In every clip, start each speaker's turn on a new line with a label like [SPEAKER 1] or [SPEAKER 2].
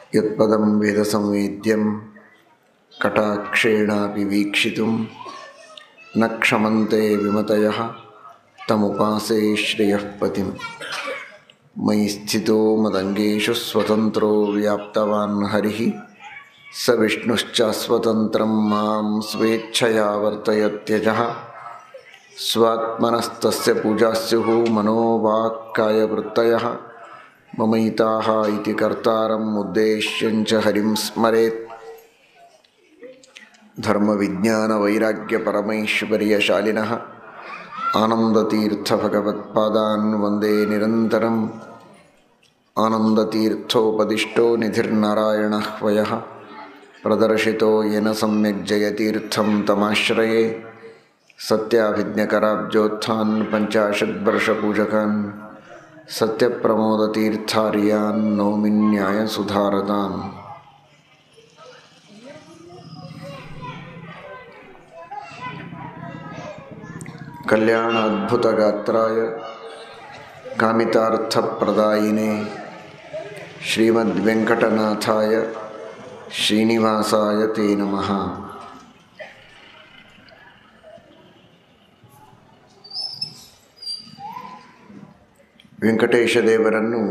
[SPEAKER 1] ಯತ್ಪದಂ ವೇದಸಂವೇದ್ಯಂ ಕಟಾಕ್ಷೇಣಾಪಿ ವೀಕ್ಷಿತುಂ ನ ಕ್ಷಮಂತೆ ವಿಮತಯಃ ತಮುಪಾಸೆ ಶ್ರೇಯಃ ಪತಿಂ ಮಯಿ ಸ್ಥಿತೋ ಮದಂಗೇಶು ಸ್ವತಂತ್ರೋ ವ್ಯಾಪ್ತವಾನ್ ಹರಿಃ ಸ ವಿಷ್ಣುಶ್ಚ ಸ್ವತಂತ್ರಂ ಮಾಂ ಸ್ವೇಚ್ಛಯಾ ವರ್ತಯತ್ಯಜಃ स्वात्मनस्तस्य पूजास्युः मनोवाक्कायवृत्तयः ममैताः इति कर्तारम् उद्देश्यञ्च हरिं स्मरेत् धर्मविज्ञानवैराग्यपरमैश्वर्यशालिनः आनन्दतीर्थभगवत्पादान् वन्दे निरन्तरम् आनन्दतीर्थोपदिष्टो निधिर्नारायणः वयः प्रदर्शितो येन सम्यक् जयतीर्थं तमाश्रये सत्याभिज्ञकराब्जोत्थान् पञ्चाशद्वर्षपूजकान् सत्यप्रमोदतीर्थार्यान् नौमिन्यायसुधारतान् कल्याण अद्भुतगात्राय कामितार्थप्रदायिने श्रीमद्वेङ्कटनाथाय श्रीनिवासाय ते नमः ವೆಂಕಟೇಶ ದೇವರನ್ನು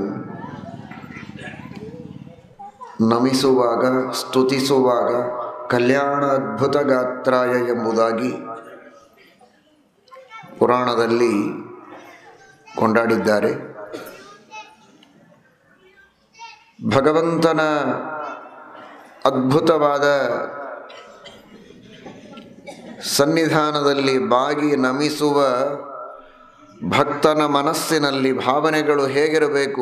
[SPEAKER 1] ನಮಿಸುವಾಗ ಸ್ತುತಿಸುವಾಗ ಕಲ್ಯಾಣ ಅದ್ಭುತ ಗಾತ್ರಾಯ ಎಂಬುದಾಗಿ ಪುರಾಣದಲ್ಲಿ ಕೊಂಡಾಡಿದ್ದಾರೆ ಭಗವಂತನ ಅದ್ಭುತವಾದ ಸನ್ನಿಧಾನದಲ್ಲಿ ಬಾಗಿ ನಮಿಸುವ ಭಕ್ತನ ಮನಸ್ಸಿನಲ್ಲಿ ಭಾವನೆಗಳು ಹೇಗಿರಬೇಕು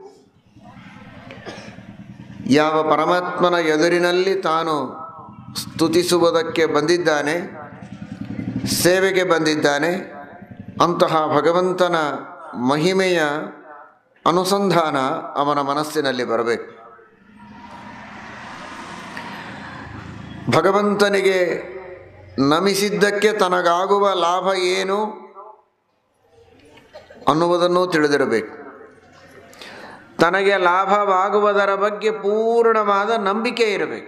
[SPEAKER 1] ಯಾವ ಪರಮಾತ್ಮನ ಎದುರಿನಲ್ಲಿ ತಾನು ಸ್ತುತಿಸುವುದಕ್ಕೆ ಬಂದಿದ್ದಾನೆ ಸೇವೆಗೆ ಬಂದಿದ್ದಾನೆ ಅಂತಹ ಭಗವಂತನ ಮಹಿಮೆಯ ಅನುಸಂಧಾನ ಅವನ ಮನಸ್ಸಿನಲ್ಲಿ ಬರಬೇಕು ಭಗವಂತನಿಗೆ ನಮಿಸಿದ್ದಕ್ಕೆ ತನಗಾಗುವ ಲಾಭ ಏನು ಅನ್ನುವುದನ್ನು ತಿಳಿದಿರಬೇಕು ತನಗೆ ಲಾಭವಾಗುವುದರ ಬಗ್ಗೆ ಪೂರ್ಣವಾದ ನಂಬಿಕೆ ಇರಬೇಕು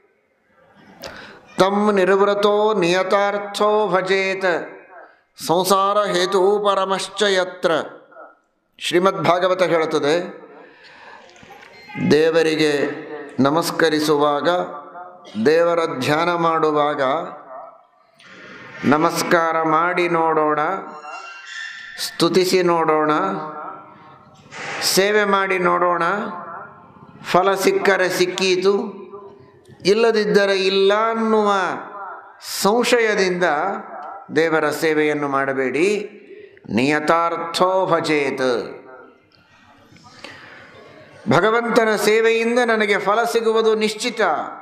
[SPEAKER 1] ತಮ್ ನಿರ್ವೃತೋ ನಿಯತಾರ್ಥೋ ಭಜೇತ ಸಂಸಾರ ಹೇತು ಪರಮಶ್ಚ ಯತ್ರ ಶ್ರೀಮದ್ಭಾಗವತ ಹೇಳುತ್ತದೆ ದೇವರಿಗೆ ನಮಸ್ಕರಿಸುವಾಗ ದೇವರ ಧ್ಯಾನ ಮಾಡುವಾಗ ನಮಸ್ಕಾರ ಮಾಡಿ ನೋಡೋಣ ಸ್ತುತಿಸಿ ನೋಡೋಣ ಸೇವೆ ಮಾಡಿ ನೋಡೋಣ ಫಲ ಸಿಕ್ಕರೆ ಸಿಕ್ಕೀತು ಇಲ್ಲದಿದ್ದರೆ ಇಲ್ಲ ಅನ್ನುವ ಸಂಶಯದಿಂದ ದೇವರ ಸೇವೆಯನ್ನು ಮಾಡಬೇಡಿ ನಿಯತಾರ್ಥೋ ಭಜೇತ್ ಭಗವಂತನ ಸೇವೆಯಿಂದ ನನಗೆ ಫಲ ಸಿಗುವುದು ನಿಶ್ಚಿತ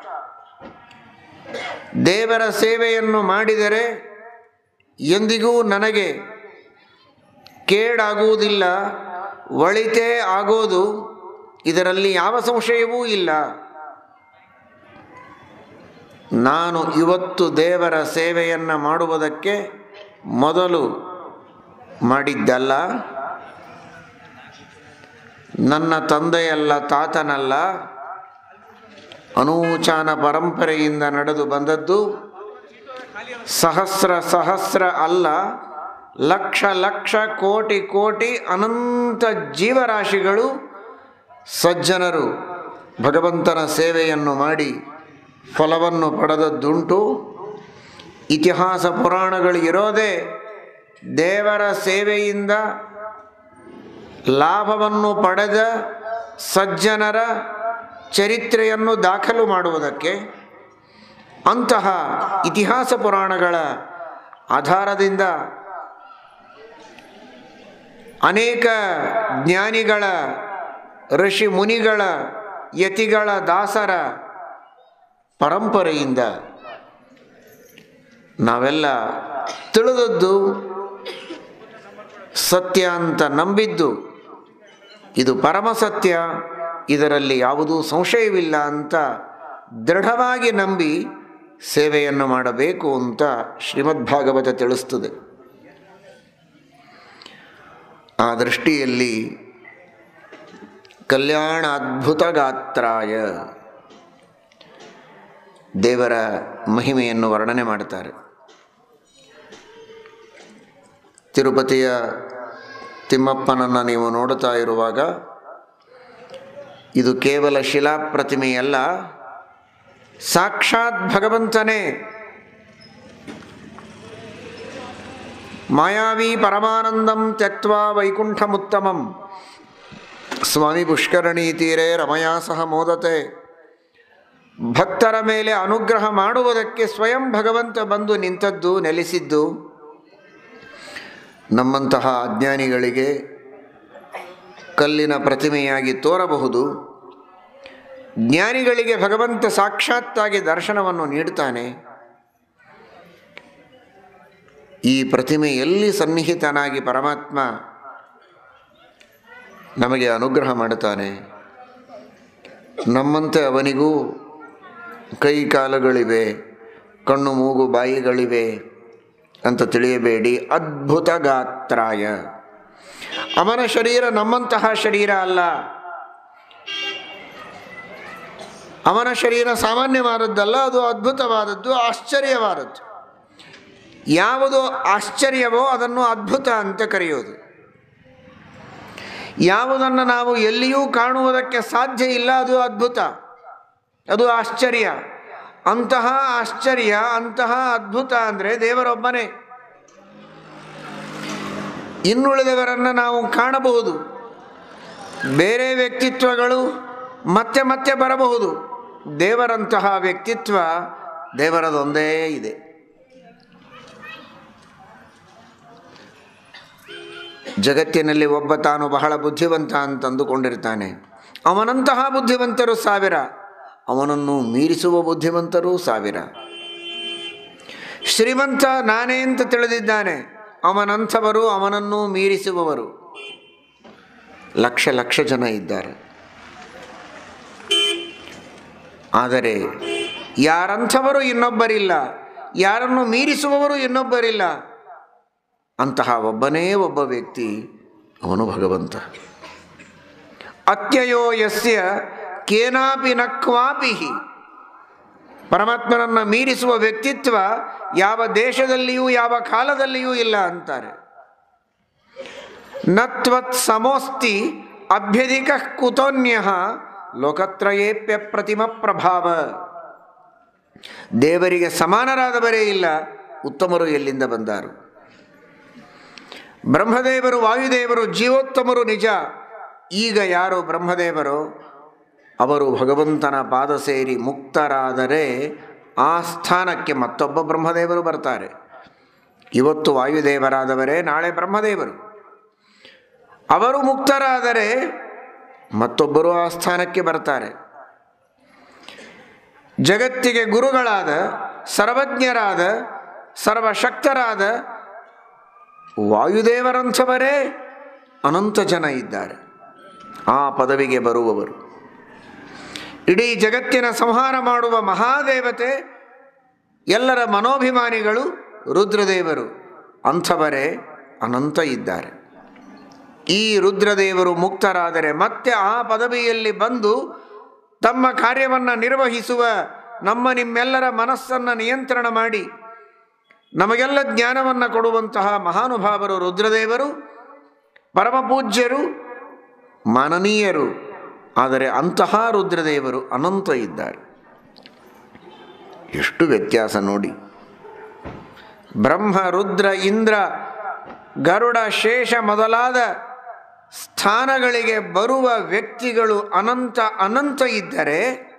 [SPEAKER 1] ದೇವರ ಸೇವೆಯನ್ನು ಮಾಡಿದರೆ ಎಂದಿಗೂ ನನಗೆ ಕೇಡಾಗುವುದಿಲ್ಲ ಒಳಿತೇ ಆಗೋದು ಇದರಲ್ಲಿ ಯಾವ ಸಂಶಯವೂ ಇಲ್ಲ ನಾನು ಇವತ್ತು ದೇವರ ಸೇವೆಯನ್ನು ಮಾಡುವುದಕ್ಕೆ ಮೊದಲು ಮಾಡಿದ್ದಲ್ಲ ನನ್ನ ತಂದೆಯಲ್ಲ ತಾತನಲ್ಲ ಅನೂಚಾನ ಪರಂಪರೆಯಿಂದ ನಡೆದು ಬಂದದ್ದು ಸಹಸ್ರ ಸಹಸ್ರ ಅಲ್ಲ ಲಕ್ಷ ಲಕ್ಷ ಕೋಟಿ ಕೋಟಿ ಅನಂತ ಜೀವರಾಶಿಗಳು ಸಜ್ಜನರು ಭಗವಂತನ ಸೇವೆಯನ್ನು ಮಾಡಿ ಫಲವನ್ನು ಪಡೆದದ್ದುಂಟು ಇತಿಹಾಸ ಪುರಾಣಗಳು ಇರೋದೇ ದೇವರ ಸೇವೆಯಿಂದ ಲಾಭವನ್ನು ಪಡೆದ ಸಜ್ಜನರ ಚರಿತ್ರೆಯನ್ನು ದಾಖಲು ಮಾಡುವುದಕ್ಕೆ ಅಂತಹ ಇತಿಹಾಸ ಪುರಾಣಗಳ ಆಧಾರದಿಂದ ಅನೇಕ ಜ್ಞಾನಿಗಳ ಋಷಿ ಮುನಿಗಳ ಯತಿಗಳ ದಾಸರ ಪರಂಪರೆಯಿಂದ ನಾವೆಲ್ಲ ತಿಳಿದದ್ದು ಸತ್ಯ ಅಂತ ನಂಬಿದ್ದು ಇದು ಪರಮ ಸತ್ಯ ಇದರಲ್ಲಿ ಯಾವುದೂ ಸಂಶಯವಿಲ್ಲ ಅಂತ ದೃಢವಾಗಿ ನಂಬಿ ಸೇವೆಯನ್ನು ಮಾಡಬೇಕು ಅಂತ ಶ್ರೀಮದ್ಭಾಗವತ ತಿಳಿಸ್ತದೆ ಆ ದೃಷ್ಟಿಯಲ್ಲಿ ಕಲ್ಯಾಣ ಅದ್ಭುತ ಗಾತ್ರಾಯ ದೇವರ ಮಹಿಮೆಯನ್ನು ವರ್ಣನೆ ಮಾಡ್ತಾರೆ ತಿರುಪತಿಯ ತಿಮ್ಮಪ್ಪನನ್ನು ನೀವು ನೋಡುತ್ತಾ ಇರುವಾಗ ಇದು ಕೇವಲ ಶಿಲಾಪ್ರತಿಮೆಯಲ್ಲ ಸಾಕ್ಷಾತ್ ಭಗವಂತನೇ ಮಾಯಾವಿ ಪರಮಾನಂದಂ ತ್ಯಕ್ವಾ ವೈಕುಂಠಮುತ್ತಮಂ ಸ್ವಾಮಿ ಪುಷ್ಕರಣಿ ತೀರೆ ರಮಯಾ ಸಹ ಮೋದತೆ ಭಕ್ತರ ಮೇಲೆ ಅನುಗ್ರಹ ಮಾಡುವುದಕ್ಕೆ ಸ್ವಯಂ ಭಗವಂತ ಬಂದು ನಿಂತದ್ದು ನೆಲೆಸಿದ್ದು ನಮ್ಮಂತಹ ಅಜ್ಞಾನಿಗಳಿಗೆ ಕಲ್ಲಿನ ಪ್ರತಿಮೆಯಾಗಿ ತೋರಬಹುದು ಜ್ಞಾನಿಗಳಿಗೆ ಭಗವಂತ ಸಾಕ್ಷಾತ್ತಾಗಿ ದರ್ಶನವನ್ನು ನೀಡುತ್ತಾನೆ ಈ ಪ್ರತಿಮೆ ಎಲ್ಲಿ ಸನ್ನಿಹಿತನಾಗಿ ಪರಮಾತ್ಮ ನಮಗೆ ಅನುಗ್ರಹ ಮಾಡುತ್ತಾನೆ ನಮ್ಮಂತೆ ಅವನಿಗೂ ಕೈ ಕಾಲುಗಳಿವೆ ಕಣ್ಣು ಮೂಗು ಬಾಯಿಗಳಿವೆ ಅಂತ ತಿಳಿಯಬೇಡಿ ಅದ್ಭುತ ಗಾತ್ರಾಯ ಅವನ ಶರೀರ ನಮ್ಮಂತಹ ಶರೀರ ಅಲ್ಲ ಅವನ ಶರೀರ ಸಾಮಾನ್ಯವಾದದ್ದಲ್ಲ ಅದು ಅದ್ಭುತವಾದದ್ದು ಆಶ್ಚರ್ಯವಾದದ್ದು ಯಾವುದು ಆಶ್ಚರ್ಯವೋ ಅದನ್ನು ಅದ್ಭುತ ಅಂತ ಕರೆಯೋದು ಯಾವುದನ್ನು ನಾವು ಎಲ್ಲಿಯೂ ಕಾಣುವುದಕ್ಕೆ ಸಾಧ್ಯ ಇಲ್ಲ ಅದು ಅದ್ಭುತ ಅದು ಆಶ್ಚರ್ಯ ಅಂತಹ ಆಶ್ಚರ್ಯ ಅಂತಹ ಅದ್ಭುತ ಅಂದರೆ ದೇವರೊಬ್ಬನೇ ಇನ್ನುಳಿದವರನ್ನು ನಾವು ಕಾಣಬಹುದು ಬೇರೆ ವ್ಯಕ್ತಿತ್ವಗಳು ಮತ್ತೆ ಮತ್ತೆ ಬರಬಹುದು ದೇವರಂತಹ ವ್ಯಕ್ತಿತ್ವ ದೇವರದೊಂದೇ ಇದೆ ಜಗತ್ತಿನಲ್ಲಿ ಒಬ್ಬ ತಾನು ಬಹಳ ಬುದ್ಧಿವಂತ ಅಂತ ಅಂದುಕೊಂಡಿರ್ತಾನೆ ಅವನಂತಹ ಬುದ್ಧಿವಂತರು ಸಾವಿರ ಅವನನ್ನು ಮೀರಿಸುವ ಬುದ್ಧಿವಂತರು ಸಾವಿರ ಶ್ರೀಮಂತ ನಾನೇ ಅಂತ ತಿಳಿದಿದ್ದಾನೆ ಅವನಂಥವರು ಅವನನ್ನು ಮೀರಿಸುವವರು ಲಕ್ಷ ಲಕ್ಷ ಜನ ಇದ್ದಾರೆ ಆದರೆ ಯಾರಂಥವರು ಇನ್ನೊಬ್ಬರಿಲ್ಲ ಯಾರನ್ನು ಮೀರಿಸುವವರು ಇನ್ನೊಬ್ಬರಿಲ್ಲ ಅಂತಹ ಒಬ್ಬನೇ ಒಬ್ಬ ವ್ಯಕ್ತಿ ಅವನು ಭಗವಂತ ಅತ್ಯಯೋ ಯಸ್ಯ ಕೇನಾಪಿ ನ ಕ್ವಾಪಿ ಪರಮಾತ್ಮನನ್ನು ಮೀರಿಸುವ ವ್ಯಕ್ತಿತ್ವ ಯಾವ ದೇಶದಲ್ಲಿಯೂ ಯಾವ ಕಾಲದಲ್ಲಿಯೂ ಇಲ್ಲ ಅಂತಾರೆ ನತ್ವತ್ ಸಮೋಸ್ತಿ ಅಭ್ಯಧಿಕ ಕುತೋನ್ಯ ಲೋಕತ್ರಯೇಪ್ಯ ಪ್ರತಿಮ ಪ್ರಭಾವ ದೇವರಿಗೆ ಸಮಾನರಾದವರೇ ಇಲ್ಲ ಉತ್ತಮರು ಎಲ್ಲಿಂದ ಬಂದಾರು ಬ್ರಹ್ಮದೇವರು ವಾಯುದೇವರು ಜೀವೋತ್ತಮರು ನಿಜ ಈಗ ಯಾರು ಬ್ರಹ್ಮದೇವರು ಅವರು ಭಗವಂತನ ಪಾದ ಸೇರಿ ಮುಕ್ತರಾದರೆ ಆ ಸ್ಥಾನಕ್ಕೆ ಮತ್ತೊಬ್ಬ ಬ್ರಹ್ಮದೇವರು ಬರ್ತಾರೆ ಇವತ್ತು ವಾಯುದೇವರಾದವರೇ ನಾಳೆ ಬ್ರಹ್ಮದೇವರು ಅವರು ಮುಕ್ತರಾದರೆ ಮತ್ತೊಬ್ಬರು ಆ ಸ್ಥಾನಕ್ಕೆ ಬರ್ತಾರೆ ಜಗತ್ತಿಗೆ ಗುರುಗಳಾದ ಸರ್ವಜ್ಞರಾದ ಸರ್ವಶಕ್ತರಾದ ವಾಯುದೇವರಂಥವರೇ ಅನಂತ ಜನ ಇದ್ದಾರೆ ಆ ಪದವಿಗೆ ಬರುವವರು ಇಡೀ ಜಗತ್ತಿನ ಸಂಹಾರ ಮಾಡುವ ಮಹಾದೇವತೆ ಎಲ್ಲರ ಮನೋಭಿಮಾನಿಗಳು ರುದ್ರದೇವರು ಅಂಥವರೇ ಅನಂತ ಇದ್ದಾರೆ ಈ ರುದ್ರದೇವರು ಮುಕ್ತರಾದರೆ ಮತ್ತೆ ಆ ಪದವಿಯಲ್ಲಿ ಬಂದು ತಮ್ಮ ಕಾರ್ಯವನ್ನು ನಿರ್ವಹಿಸುವ ನಮ್ಮ ನಿಮ್ಮೆಲ್ಲರ ಮನಸ್ಸನ್ನು ನಿಯಂತ್ರಣ ಮಾಡಿ ನಮಗೆಲ್ಲ ಜ್ಞಾನವನ್ನು ಕೊಡುವಂತಹ ಮಹಾನುಭಾವರು ರುದ್ರದೇವರು ಪರಮಪೂಜ್ಯರು ಮಾನನೀಯರು ಆದರೆ ಅಂತಹ ರುದ್ರದೇವರು ಅನಂತ ಇದ್ದಾರೆ ಎಷ್ಟು ವ್ಯತ್ಯಾಸ ನೋಡಿ ಬ್ರಹ್ಮ ರುದ್ರ ಇಂದ್ರ ಗರುಡ ಶೇಷ ಮೊದಲಾದ ಸ್ಥಾನಗಳಿಗೆ ಬರುವ ವ್ಯಕ್ತಿಗಳು ಅನಂತ ಅನಂತ ಇದ್ದರೆ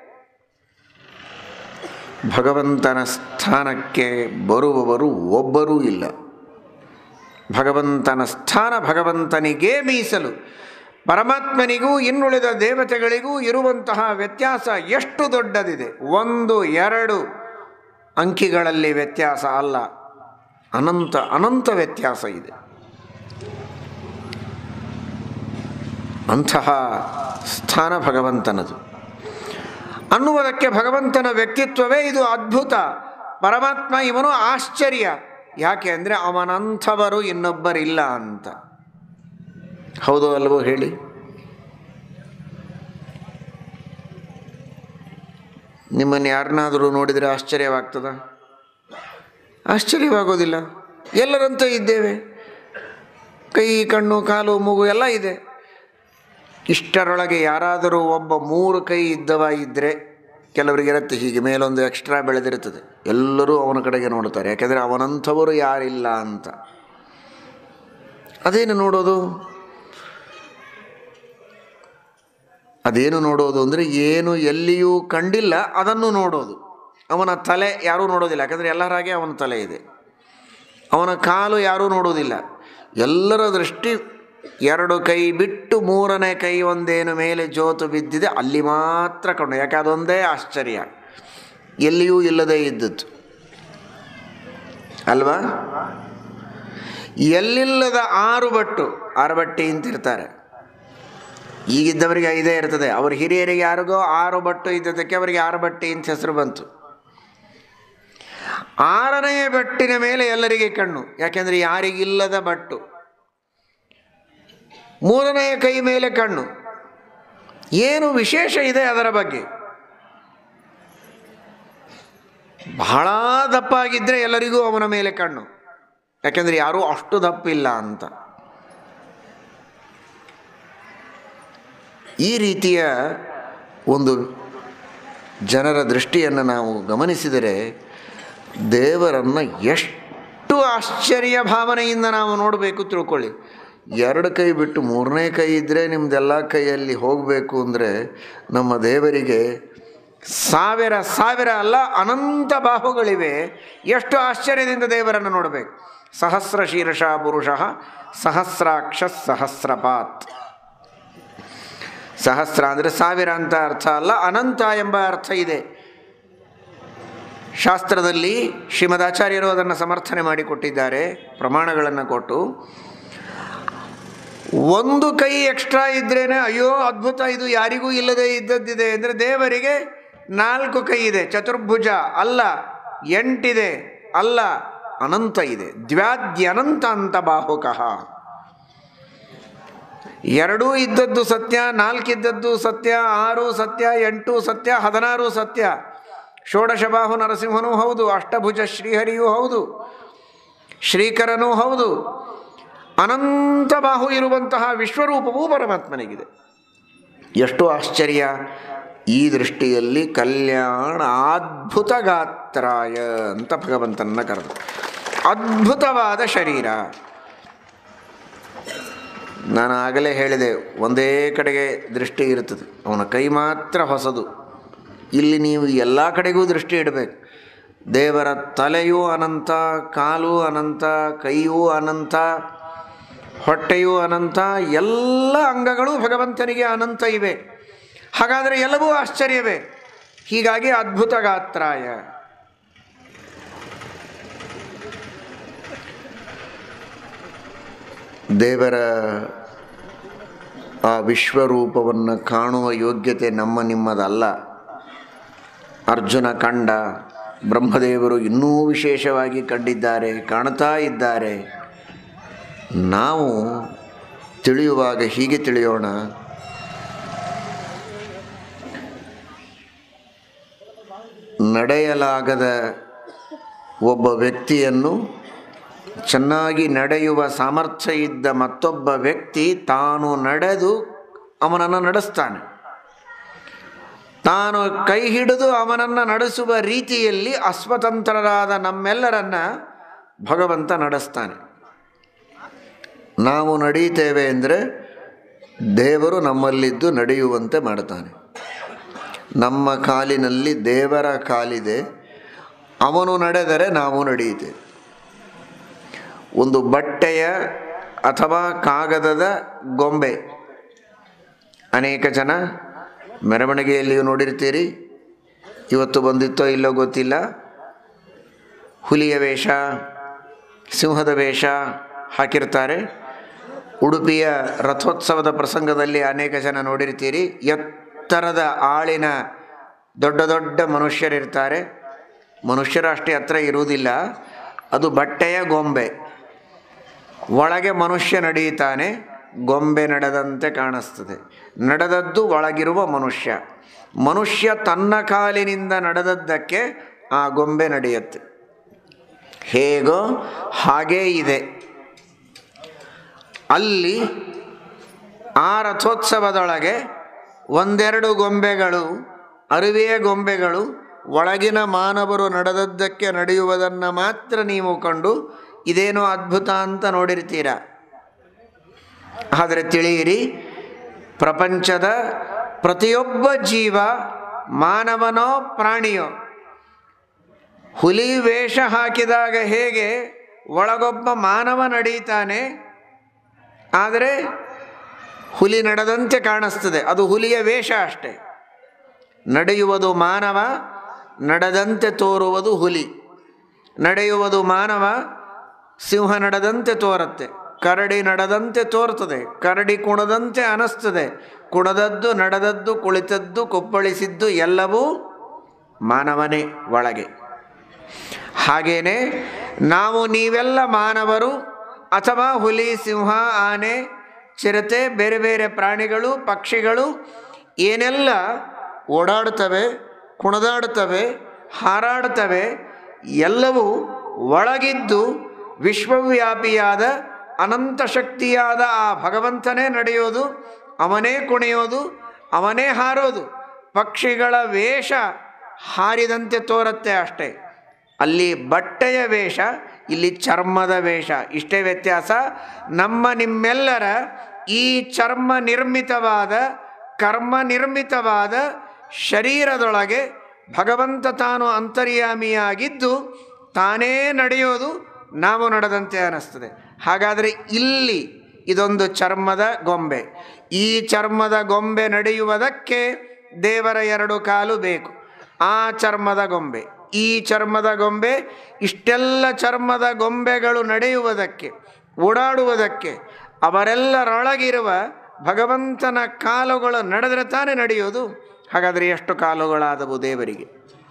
[SPEAKER 1] ಭಗವಂತನ ಸ್ಥಾನಕ್ಕೆ ಬರುವವರು ಒಬ್ಬರೂ ಇಲ್ಲ ಭಗವಂತನ ಸ್ಥಾನ ಭಗವಂತನಿಗೇ ಮೀಸಲು ಪರಮಾತ್ಮನಿಗೂ ಇನ್ನುಳಿದ ದೇವತೆಗಳಿಗೂ ಇರುವಂತಹ ವ್ಯತ್ಯಾಸ ಎಷ್ಟು ದೊಡ್ಡದಿದೆ ಒಂದು ಎರಡು ಅಂಕಿಗಳಲ್ಲಿ ವ್ಯತ್ಯಾಸ ಅಲ್ಲ ಅನಂತ ಅನಂತ ವ್ಯತ್ಯಾಸ ಇದೆ ಅಂತಹ ಸ್ಥಾನ ಭಗವಂತನದು ಅನ್ನುವುದಕ್ಕೆ ಭಗವಂತನ ವ್ಯಕ್ತಿತ್ವವೇ ಇದು ಅದ್ಭುತ ಪರಮಾತ್ಮ ಇವನು ಆಶ್ಚರ್ಯ ಯಾಕೆ ಅಂದರೆ ಅವನಂಥವರು ಇನ್ನೊಬ್ಬರಿಲ್ಲ ಅಂತ ಹೌದು ಅಲ್ವೋ ಹೇಳಿ ನಿಮ್ಮನ್ನು ಯಾರನ್ನಾದರೂ ನೋಡಿದರೆ ಆಶ್ಚರ್ಯವಾಗ್ತದ ಆಶ್ಚರ್ಯವಾಗೋದಿಲ್ಲ ಎಲ್ಲರಂತೆ ಇದ್ದೇವೆ ಕೈ ಕಣ್ಣು ಕಾಲು ಮೂಗು ಎಲ್ಲ ಇದೆ ಇಷ್ಟರೊಳಗೆ ಯಾರಾದರೂ ಒಬ್ಬ ಮೂರು ಕೈ ಇದ್ದವ ಇದ್ದರೆ ಕೆಲವರಿಗೆ ಇರುತ್ತೆ ಹೀಗೆ ಮೇಲೊಂದು ಎಕ್ಸ್ಟ್ರಾ ಬೆಳೆದಿರ್ತದೆ ಎಲ್ಲರೂ ಅವನ ಕಡೆಗೆ ನೋಡ್ತಾರೆ ಯಾಕೆಂದರೆ ಅವನಂಥವರು ಯಾರಿಲ್ಲ ಅಂತ ಅದೇನು ನೋಡೋದು ಅದೇನು ನೋಡೋದು ಅಂದರೆ ಏನು ಎಲ್ಲಿಯೂ ಕಂಡಿಲ್ಲ ಅದನ್ನು ನೋಡೋದು ಅವನ ತಲೆ ಯಾರೂ ನೋಡೋದಿಲ್ಲ ಯಾಕಂದರೆ ಎಲ್ಲರ ಹಾಗೆ ಅವನ ತಲೆ ಇದೆ ಅವನ ಕಾಲು ಯಾರೂ ನೋಡೋದಿಲ್ಲ ಎಲ್ಲರ ದೃಷ್ಟಿ ಎರಡು ಕೈ ಬಿಟ್ಟು ಮೂರನೇ ಕೈ ಒಂದೇನು ಮೇಲೆ ಜೋತು ಬಿದ್ದಿದೆ ಅಲ್ಲಿ ಮಾತ್ರ ಕಂಡು ಯಾಕೆ ಅದೊಂದೇ ಆಶ್ಚರ್ಯ ಎಲ್ಲಿಯೂ ಇಲ್ಲದೇ ಇದ್ದದ್ದು ಅಲ್ವಾ ಎಲ್ಲಿಲ್ಲದ ಆರು ಬಟ್ಟು ಆರು ಬಟ್ಟಿ ಅಂತಿರ್ತಾರೆ ಈಗಿದ್ದವರಿಗೆ ಐದೇ ಇರ್ತದೆ ಅವ್ರ ಹಿರಿಯರಿಗೆ ಯಾರಿಗೋ ಆರು ಬಟ್ಟು ಇದ್ದದಕ್ಕೆ ಅವರಿಗೆ ಆರು ಬಟ್ಟಿ ಅಂತ ಹೆಸರು ಬಂತು ಆರನೆಯ ಬಟ್ಟಿನ ಮೇಲೆ ಎಲ್ಲರಿಗೆ ಕಣ್ಣು ಯಾಕೆಂದರೆ ಯಾರಿಗಿಲ್ಲದ ಬಟ್ಟು ಮೂರನೆಯ ಕೈ ಮೇಲೆ ಕಣ್ಣು ಏನು ವಿಶೇಷ ಇದೆ ಅದರ ಬಗ್ಗೆ ಬಹಳ ದಪ್ಪ ಆಗಿದ್ದರೆ ಎಲ್ಲರಿಗೂ ಅವನ ಮೇಲೆ ಕಣ್ಣು ಯಾಕೆಂದರೆ ಯಾರೂ ಅಷ್ಟು ದಪ್ಪಿಲ್ಲ ಅಂತ ಈ ರೀತಿಯ ಒಂದು ಜನರ ದೃಷ್ಟಿಯನ್ನು ನಾವು ಗಮನಿಸಿದರೆ ದೇವರನ್ನು ಎಷ್ಟು ಆಶ್ಚರ್ಯ ಭಾವನೆಯಿಂದ ನಾವು ನೋಡಬೇಕು ತಿಳ್ಕೊಳ್ಳಿ ಎರಡು ಕೈ ಬಿಟ್ಟು ಮೂರನೇ ಕೈ ಇದ್ದರೆ ನಿಮ್ಮದೆಲ್ಲ ಕೈಯಲ್ಲಿ ಹೋಗಬೇಕು ಅಂದರೆ ನಮ್ಮ ದೇವರಿಗೆ ಸಾವಿರ ಸಾವಿರ ಅಲ್ಲ ಅನಂತ ಬಾಹುಗಳಿವೆ ಎಷ್ಟು ಆಶ್ಚರ್ಯದಿಂದ ದೇವರನ್ನು ನೋಡಬೇಕು ಸಹಸ್ರ ಶೀರ್ಷ ಪುರುಷ ಸಹಸ್ರಾಕ್ಷ ಸಹಸ್ರಪಾತ್ ಸಹಸ್ರ ಅಂದರೆ ಸಾವಿರ ಅಂತ ಅರ್ಥ ಅಲ್ಲ ಅನಂತ ಎಂಬ ಅರ್ಥ ಇದೆ ಶಾಸ್ತ್ರದಲ್ಲಿ ಶ್ರೀಮದಾಚಾರ್ಯರು ಅದನ್ನು ಸಮರ್ಥನೆ ಮಾಡಿಕೊಟ್ಟಿದ್ದಾರೆ ಪ್ರಮಾಣಗಳನ್ನು ಕೊಟ್ಟು ಒಂದು ಕೈ ಎಕ್ಸ್ಟ್ರಾ ಇದ್ರೇನೆ ಅಯ್ಯೋ ಅದ್ಭುತ ಇದು ಯಾರಿಗೂ ಇಲ್ಲದೆ ಇದ್ದದ್ದಿದೆ ಅಂದರೆ ದೇವರಿಗೆ ನಾಲ್ಕು ಕೈ ಇದೆ ಚತುರ್ಭುಜ ಅಲ್ಲ ಎಂಟಿದೆ ಅಲ್ಲ ಅನಂತ ಇದೆ ದ್ವ್ಯಾದ್ಯನಂತ ಅಂತ ಬಾಹುಕಃ ಎರಡೂ ಇದ್ದದ್ದು ಸತ್ಯ ನಾಲ್ಕಿದ್ದದ್ದು ಸತ್ಯ ಆರು ಸತ್ಯ ಎಂಟು ಸತ್ಯ ಹದಿನಾರು ಸತ್ಯ ಷೋಡಶಬಾಹು ನರಸಿಂಹನೂ ಹೌದು ಅಷ್ಟಭುಜ ಶ್ರೀಹರಿಯೂ ಹೌದು ಶ್ರೀಕರನೂ ಹೌದು ಅನಂತ ಬಾಹು ಇರುವಂತಹ ವಿಶ್ವರೂಪವೂ ಪರಮಾತ್ಮನಿಗಿದೆ ಎಷ್ಟು ಆಶ್ಚರ್ಯ ಈ ದೃಷ್ಟಿಯಲ್ಲಿ ಕಲ್ಯಾಣ ಅದ್ಭುತ ಗಾತ್ರಾಯ ಅಂತ ಭಗವಂತನ ಕರೆದು ಅದ್ಭುತವಾದ ಶರೀರ ನಾನು ಆಗಲೇ ಹೇಳಿದೆ ಒಂದೇ ಕಡೆಗೆ ದೃಷ್ಟಿ ಇರ್ತದೆ ಅವನ ಕೈ ಮಾತ್ರ ಹೊಸದು ಇಲ್ಲಿ ನೀವು ಎಲ್ಲ ಕಡೆಗೂ ದೃಷ್ಟಿ ಇಡಬೇಕು ದೇವರ ತಲೆಯೂ ಅನಂತ ಕಾಲು ಅನಂತ ಕೈಯೂ ಅನಂತ ಹೊಟ್ಟೆಯೂ ಅನಂತ ಎಲ್ಲ ಅಂಗಗಳು ಭಗವಂತನಿಗೆ ಅನಂತ ಇವೆ ಹಾಗಾದರೆ ಎಲ್ಲವೂ ಆಶ್ಚರ್ಯವೇ ಹೀಗಾಗಿ ಅದ್ಭುತ ಗಾತ್ರಾಯ ದೇವರ ಆ ವಿಶ್ವರೂಪವನ್ನು ಕಾಣುವ ಯೋಗ್ಯತೆ ನಮ್ಮ ನಿಮ್ಮದಲ್ಲ ಅರ್ಜುನ ಕಂಡ ಬ್ರಹ್ಮದೇವರು ಇನ್ನೂ ವಿಶೇಷವಾಗಿ ಕಂಡಿದ್ದಾರೆ ಕಾಣ್ತಾ ಇದ್ದಾರೆ ನಾವು ತಿಳಿಯುವಾಗ ಹೀಗೆ ತಿಳಿಯೋಣ ನಡೆಯಲಾಗದ ಒಬ್ಬ ವ್ಯಕ್ತಿಯನ್ನು ಚೆನ್ನಾಗಿ ನಡೆಯುವ ಸಾಮರ್ಥ್ಯ ಇದ್ದ ಮತ್ತೊಬ್ಬ ವ್ಯಕ್ತಿ ತಾನು ನಡೆದು ಅವನನ್ನು ನಡೆಸ್ತಾನೆ ತಾನು ಕೈ ಹಿಡಿದು ಅವನನ್ನು ನಡೆಸುವ ರೀತಿಯಲ್ಲಿ ಅಸ್ವತಂತ್ರರಾದ ನಮ್ಮೆಲ್ಲರನ್ನ ಭಗವಂತ ನಡೆಸ್ತಾನೆ ನಾವು ನಡೀತೇವೆ ಅಂದರೆ ದೇವರು ನಮ್ಮಲ್ಲಿದ್ದು ನಡೆಯುವಂತೆ ಮಾಡ್ತಾನೆ ನಮ್ಮ ಕಾಲಿನಲ್ಲಿ ದೇವರ ಕಾಲಿದೆ ಅವನು ನಡೆದರೆ ನಾವು ನಡೆಯುತ್ತೇವೆ ಒಂದು ಬಟ್ಟೆಯ ಅಥವಾ ಕಾಗದದ ಗೊಂಬೆ ಅನೇಕ ಜನ ಮೆರವಣಿಗೆಯಲ್ಲಿಯೂ ನೋಡಿರ್ತೀರಿ ಇವತ್ತು ಬಂದಿತ್ತೋ ಇಲ್ಲೋ ಗೊತ್ತಿಲ್ಲ ಹುಲಿಯ ವೇಷ ಸಿಂಹದ ವೇಷ ಹಾಕಿರ್ತಾರೆ ಉಡುಪಿಯ ರಥೋತ್ಸವದ ಪ್ರಸಂಗದಲ್ಲಿ ಅನೇಕ ಜನ ನೋಡಿರ್ತೀರಿ ಎತ್ತರದ ಆಳಿನ ದೊಡ್ಡ ದೊಡ್ಡ ಮನುಷ್ಯರಿರ್ತಾರೆ ಮನುಷ್ಯರು ಅಷ್ಟೇ ಹತ್ರ ಇರುವುದಿಲ್ಲ ಅದು ಬಟ್ಟೆಯ ಗೊಂಬೆ ಒಳಗೆ ಮನುಷ್ಯ ನಡೆಯುತ್ತಾನೆ ಗೊಂಬೆ ನಡೆದಂತೆ ಕಾಣಿಸ್ತದೆ ನಡೆದದ್ದು ಒಳಗಿರುವ ಮನುಷ್ಯ ಮನುಷ್ಯ ತನ್ನ ಕಾಲಿನಿಂದ ನಡೆದದ್ದಕ್ಕೆ ಆ ಗೊಂಬೆ ನಡೆಯುತ್ತೆ ಹೇಗೋ ಹಾಗೇ ಇದೆ ಅಲ್ಲಿ ಆ ರಥೋತ್ಸವದೊಳಗೆ ಒಂದೆರಡು ಗೊಂಬೆಗಳು ಅರಿವೆಯ ಗೊಂಬೆಗಳು ಒಳಗಿನ ಮಾನವರು ನಡೆದದ್ದಕ್ಕೆ ನಡೆಯುವುದನ್ನು ಮಾತ್ರ ನೀವು ಕಂಡು ಇದೇನೋ ಅದ್ಭುತ ಅಂತ ನೋಡಿರ್ತೀರ ಆದರೆ ತಿಳಿಯಿರಿ ಪ್ರಪಂಚದ ಪ್ರತಿಯೊಬ್ಬ ಜೀವ ಮಾನವನೋ ಪ್ರಾಣಿಯೋ ಹುಲಿ ವೇಷ ಹಾಕಿದಾಗ ಹೇಗೆ ಒಳಗೊಬ್ಬ ಮಾನವ ನಡೀತಾನೆ ಆದರೆ ಹುಲಿ ನಡೆದಂತೆ ಕಾಣಿಸ್ತದೆ ಅದು ಹುಲಿಯ ವೇಷ ಅಷ್ಟೆ ನಡೆಯುವುದು ಮಾನವ ನಡೆದಂತೆ ತೋರುವುದು ಹುಲಿ ನಡೆಯುವುದು ಮಾನವ ಸಿಂಹ ನಡೆದಂತೆ ತೋರುತ್ತೆ ಕರಡಿ ನಡೆದಂತೆ ತೋರ್ತದೆ ಕರಡಿ ಕುಣದಂತೆ ಅನಿಸ್ತದೆ ಕುಣದದ್ದು ನಡೆದದ್ದು ಕುಳಿತದ್ದು ಕೊಪ್ಪಳಿಸಿದ್ದು ಎಲ್ಲವೂ ಮಾನವನೇ ಒಳಗೆ ಹಾಗೇನೆ ನಾವು ನೀವೆಲ್ಲ ಮಾನವರು ಅಥವಾ ಹುಲಿ ಸಿಂಹ ಆನೆ ಚಿರತೆ ಬೇರೆ ಬೇರೆ ಪ್ರಾಣಿಗಳು ಪಕ್ಷಿಗಳು ಏನೆಲ್ಲ ಓಡಾಡ್ತವೆ ಕುಣಿದಾಡ್ತವೆ ಹಾರಾಡ್ತವೆ ಎಲ್ಲವೂ ಒಳಗಿದ್ದು ವಿಶ್ವವ್ಯಾಪಿಯಾದ ಅನಂತ ಶಕ್ತಿಯಾದ ಆ ಭಗವಂತನೇ ನಡೆಯೋದು ಅವನೇ ಕುಣಿಯೋದು ಅವನೇ ಹಾರೋದು ಪಕ್ಷಿಗಳ ವೇಷ ಹಾರಿದಂತೆ ತೋರುತ್ತೆ ಅಷ್ಟೇ ಅಲ್ಲಿ ಬಟ್ಟೆಯ ವೇಷ ಇಲ್ಲಿ ಚರ್ಮದ ವೇಷ ಇಷ್ಟೇ ವ್ಯತ್ಯಾಸ ನಮ್ಮ ನಿಮ್ಮೆಲ್ಲರ ಈ ಚರ್ಮ ನಿರ್ಮಿತವಾದ ಕರ್ಮ ನಿರ್ಮಿತವಾದ ಶರೀರದೊಳಗೆ ಭಗವಂತ ತಾನು ಅಂತರ್ಯಾಮಿಯಾಗಿದ್ದು ತಾನೇ ನಡೆಯೋದು ನಾವು ನಡೆದಂತೆ ಅನ್ನಿಸ್ತದೆ ಹಾಗಾದರೆ ಇಲ್ಲಿ ಇದೊಂದು ಚರ್ಮದ ಗೊಂಬೆ ಈ ಚರ್ಮದ ಗೊಂಬೆ ನಡೆಯುವುದಕ್ಕೆ ದೇವರ ಎರಡು ಕಾಲು ಬೇಕು ಆ ಚರ್ಮದ ಗೊಂಬೆ ಈ ಚರ್ಮದ ಗೊಂಬೆ ಇಷ್ಟೆಲ್ಲ ಚರ್ಮದ ಗೊಂಬೆಗಳು ನಡೆಯುವುದಕ್ಕೆ ಓಡಾಡುವುದಕ್ಕೆ ಅವರೆಲ್ಲರೊಳಗಿರುವ ಭಗವಂತನ ಕಾಲುಗಳು ನಡೆದರೆ ತಾನೇ ನಡೆಯೋದು ಹಾಗಾದರೆ ಎಷ್ಟು ಕಾಲುಗಳಾದವು ದೇವರಿಗೆ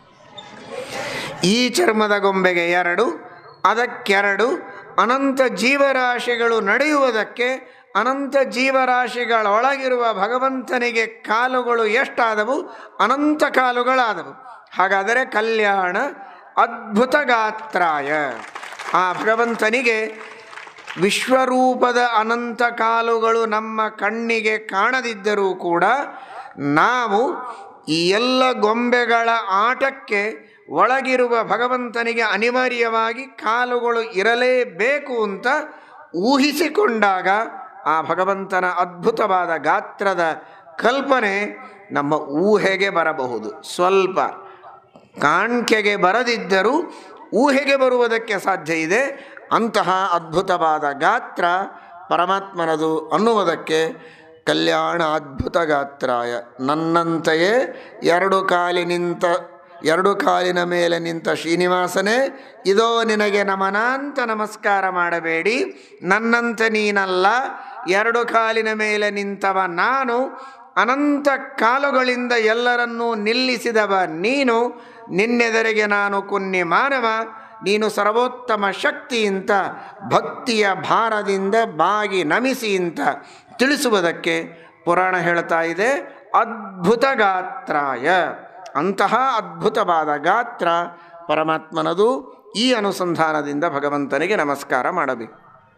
[SPEAKER 1] ಈ ಚರ್ಮದ ಗೊಂಬೆಗೆ ಎರಡು ಅದಕ್ಕೆರಡು ಅನಂತ ಜೀವರಾಶಿಗಳು ನಡೆಯುವುದಕ್ಕೆ ಅನಂತ ಜೀವರಾಶಿಗಳೊಳಗಿರುವ ಭಗವಂತನಿಗೆ ಕಾಲುಗಳು ಎಷ್ಟಾದವು ಅನಂತ ಕಾಲುಗಳಾದವು ಹಾಗಾದರೆ ಕಲ್ಯಾಣ ಅದ್ಭುತ ಗಾತ್ರಾಯ ಆ ಭಗವಂತನಿಗೆ ವಿಶ್ವರೂಪದ ಅನಂತ ಕಾಲುಗಳು ನಮ್ಮ ಕಣ್ಣಿಗೆ ಕಾಣದಿದ್ದರೂ ಕೂಡ ನಾವು ಈ ಎಲ್ಲ ಗೊಂಬೆಗಳ ಆಟಕ್ಕೆ ಒಳಗಿರುವ ಭಗವಂತನಿಗೆ ಅನಿವಾರ್ಯವಾಗಿ ಕಾಲುಗಳು ಇರಲೇಬೇಕು ಅಂತ ಊಹಿಸಿಕೊಂಡಾಗ ಆ ಭಗವಂತನ ಅದ್ಭುತವಾದ ಗಾತ್ರದ ಕಲ್ಪನೆ ನಮ್ಮ ಊಹೆಗೆ ಬರಬಹುದು ಸ್ವಲ್ಪ ಕಾಣ್ಕೆಗೆ ಬರದಿದ್ದರೂ ಊಹೆಗೆ ಬರುವುದಕ್ಕೆ ಸಾಧ್ಯ ಇದೆ ಅಂತಹ ಅದ್ಭುತವಾದ ಗಾತ್ರ ಪರಮಾತ್ಮನದು ಅನ್ನುವುದಕ್ಕೆ ಕಲ್ಯಾಣ ಅದ್ಭುತ ಗಾತ್ರಾಯ ನನ್ನಂತೆಯೇ ಎರಡು ಕಾಲಿ ನಿಂತ ಎರಡು ಕಾಲಿನ ಮೇಲೆ ನಿಂತ ಶ್ರೀನಿವಾಸನೇ ಇದೋ ನಿನಗೆ ನಮನಾಂತ ನಮಸ್ಕಾರ ಮಾಡಬೇಡಿ ನನ್ನಂತೆ ನೀನಲ್ಲ ಎರಡು ಕಾಲಿನ ಮೇಲೆ ನಿಂತವ ನಾನು ಅನಂತ ಕಾಲುಗಳಿಂದ ಎಲ್ಲರನ್ನೂ ನಿಲ್ಲಿಸಿದವ ನೀನು ನಿನ್ನೆದರಿಗೆ ನಾನು ಕುನ್ನಿ ಮಾನವ ನೀನು ಸರ್ವೋತ್ತಮ ಶಕ್ತಿ ಅಂತ ಭಕ್ತಿಯ ಭಾರದಿಂದ ಬಾಗಿ ನಮಿಸಿ ಅಂತ ತಿಳಿಸುವುದಕ್ಕೆ ಪುರಾಣ ಹೇಳ್ತಾ ಇದೆ ಅದ್ಭುತ ಗಾತ್ರಾಯ ಅಂತಹ ಅದ್ಭುತವಾದ ಗಾತ್ರ ಪರಮಾತ್ಮನದು ಈ ಅನುಸಂಧಾನದಿಂದ ಭಗವಂತನಿಗೆ ನಮಸ್ಕಾರ ಮಾಡಬೇಕು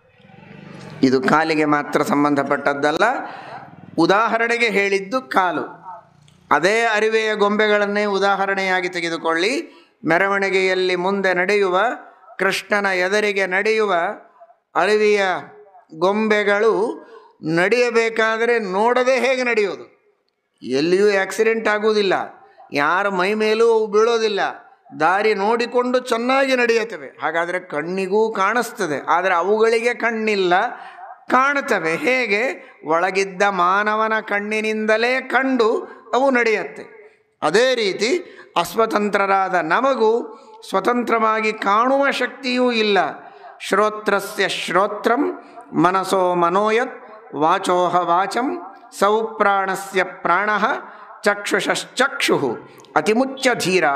[SPEAKER 1] ಇದು ಕಾಲಿಗೆ ಮಾತ್ರ ಸಂಬಂಧಪಟ್ಟದ್ದಲ್ಲ ಉದಾಹರಣೆಗೆ ಹೇಳಿದ್ದು ಕಾಲು ಅದೇ ಅರಿವೆಯ ಗೊಂಬೆಗಳನ್ನೇ ಉದಾಹರಣೆಯಾಗಿ ತೆಗೆದುಕೊಳ್ಳಿ ಮೆರವಣಿಗೆಯಲ್ಲಿ ಮುಂದೆ ನಡೆಯುವ ಕೃಷ್ಣನ ಎದುರಿಗೆ ನಡೆಯುವ ಅರಿವೆಯ ಗೊಂಬೆಗಳು ನಡೆಯಬೇಕಾದರೆ ನೋಡದೆ ಹೇಗೆ ನಡೆಯೋದು ಎಲ್ಲಿಯೂ ಆಕ್ಸಿಡೆಂಟ್ ಆಗುವುದಿಲ್ಲ ಯಾರ ಮೈ ಮೇಲೂ ಅವು ಬೀಳೋದಿಲ್ಲ ದಾರಿ ನೋಡಿಕೊಂಡು ಚೆನ್ನಾಗಿ ನಡೆಯುತ್ತವೆ ಹಾಗಾದರೆ ಕಣ್ಣಿಗೂ ಕಾಣಿಸ್ತದೆ ಆದರೆ ಅವುಗಳಿಗೆ ಕಣ್ಣಿಲ್ಲ ಕಾಣುತ್ತವೆ ಹೇಗೆ ಒಳಗಿದ್ದ ಮಾನವನ ಕಣ್ಣಿನಿಂದಲೇ ಕಂಡು ಅವು ನಡೆಯುತ್ತೆ ಅದೇ ರೀತಿ ಅಸ್ವತಂತ್ರರಾದ ನಮಗೂ ಸ್ವತಂತ್ರವಾಗಿ ಕಾಣುವ ಶಕ್ತಿಯೂ ಇಲ್ಲ ಶ್ರೋತ್ರಸ್ಯ ಶ್ರೋತ್ರಂ ಮನಸೋ ಮನೋಯತ್ ವಾಚೋಹ ವಾಚಂ ಸೌಪ್ರಾಣಸ್ಯ ಪ್ರಾಣ ಚಕ್ಷುಷಶ್ಚಕ್ಷು ಅತಿಮುಚ್ಚ ಧೀರಾ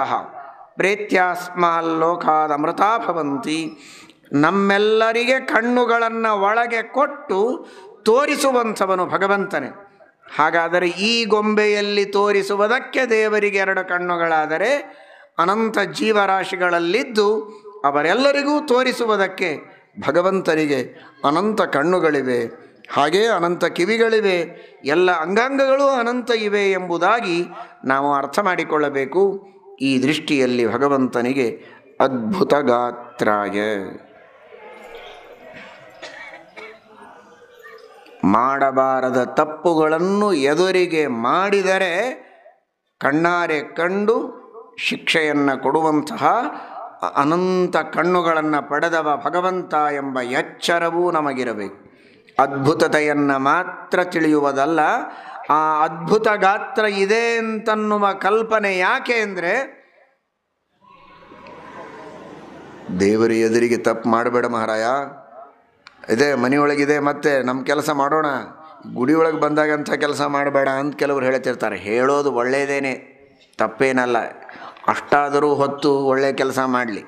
[SPEAKER 1] ಪ್ರೇತ್ಯಾಸ್ಮಾಲ್ಲೋಕಾದ ಅಮೃತಾ ಭವಂತಿ ನಮ್ಮೆಲ್ಲರಿಗೆ ಕಣ್ಣುಗಳನ್ನು ಒಳಗೆ ಕೊಟ್ಟು ತೋರಿಸುವಂಥವನು ಭಗವಂತನೇ ಹಾಗಾದರೆ ಈ ಗೊಂಬೆಯಲ್ಲಿ ತೋರಿಸುವುದಕ್ಕೆ ದೇವರಿಗೆ ಎರಡು ಕಣ್ಣುಗಳಾದರೆ ಅನಂತ ಜೀವರಾಶಿಗಳಲ್ಲಿದ್ದು ಅವರೆಲ್ಲರಿಗೂ ತೋರಿಸುವುದಕ್ಕೆ ಭಗವಂತನಿಗೆ ಅನಂತ ಕಣ್ಣುಗಳಿವೆ ಹಾಗೇ ಅನಂತ ಕಿವಿಗಳಿವೆ ಎಲ್ಲ ಅಂಗಾಂಗಗಳು ಅನಂತ ಇವೆ ಎಂಬುದಾಗಿ ನಾವು ಅರ್ಥ ಮಾಡಿಕೊಳ್ಳಬೇಕು ಈ ದೃಷ್ಟಿಯಲ್ಲಿ ಭಗವಂತನಿಗೆ ಅದ್ಭುತ ಗಾತ್ರಾಯ ಮಾಡಬಾರದ ತಪ್ಪುಗಳನ್ನು ಎದುರಿಗೆ ಮಾಡಿದರೆ ಕಣ್ಣಾರೆ ಕಂಡು ಶಿಕ್ಷೆಯನ್ನು ಕೊಡುವಂತಹ ಅನಂತ ಕಣ್ಣುಗಳನ್ನು ಪಡೆದವ ಭಗವಂತ ಎಂಬ ಎಚ್ಚರವೂ ನಮಗಿರಬೇಕು ಅದ್ಭುತತೆಯನ್ನು ಮಾತ್ರ ತಿಳಿಯುವುದಲ್ಲ ಆ ಅದ್ಭುತ ಗಾತ್ರ ಇದೆ ಅಂತನ್ನುವ ಕಲ್ಪನೆ ಯಾಕೆ ಅಂದರೆ ದೇವರ ಎದುರಿಗೆ ತಪ್ಪು ಮಾಡಬೇಡ ಮಹಾರಾಯ ಇದೆ ಮನೆಯೊಳಗಿದೆ ಮತ್ತೆ ನಮ್ಮ ಕೆಲಸ ಮಾಡೋಣ ಗುಡಿಯೊಳಗೆ ಬಂದಾಗ ಅಂಥ ಕೆಲಸ ಮಾಡಬೇಡ ಅಂತ ಕೆಲವರು ಹೇಳ್ತಿರ್ತಾರೆ ಹೇಳೋದು ಒಳ್ಳೆಯದೇನೆ ತಪ್ಪೇನಲ್ಲ ಅಷ್ಟಾದರೂ ಹೊತ್ತು ಒಳ್ಳೆಯ ಕೆಲಸ ಮಾಡಲಿ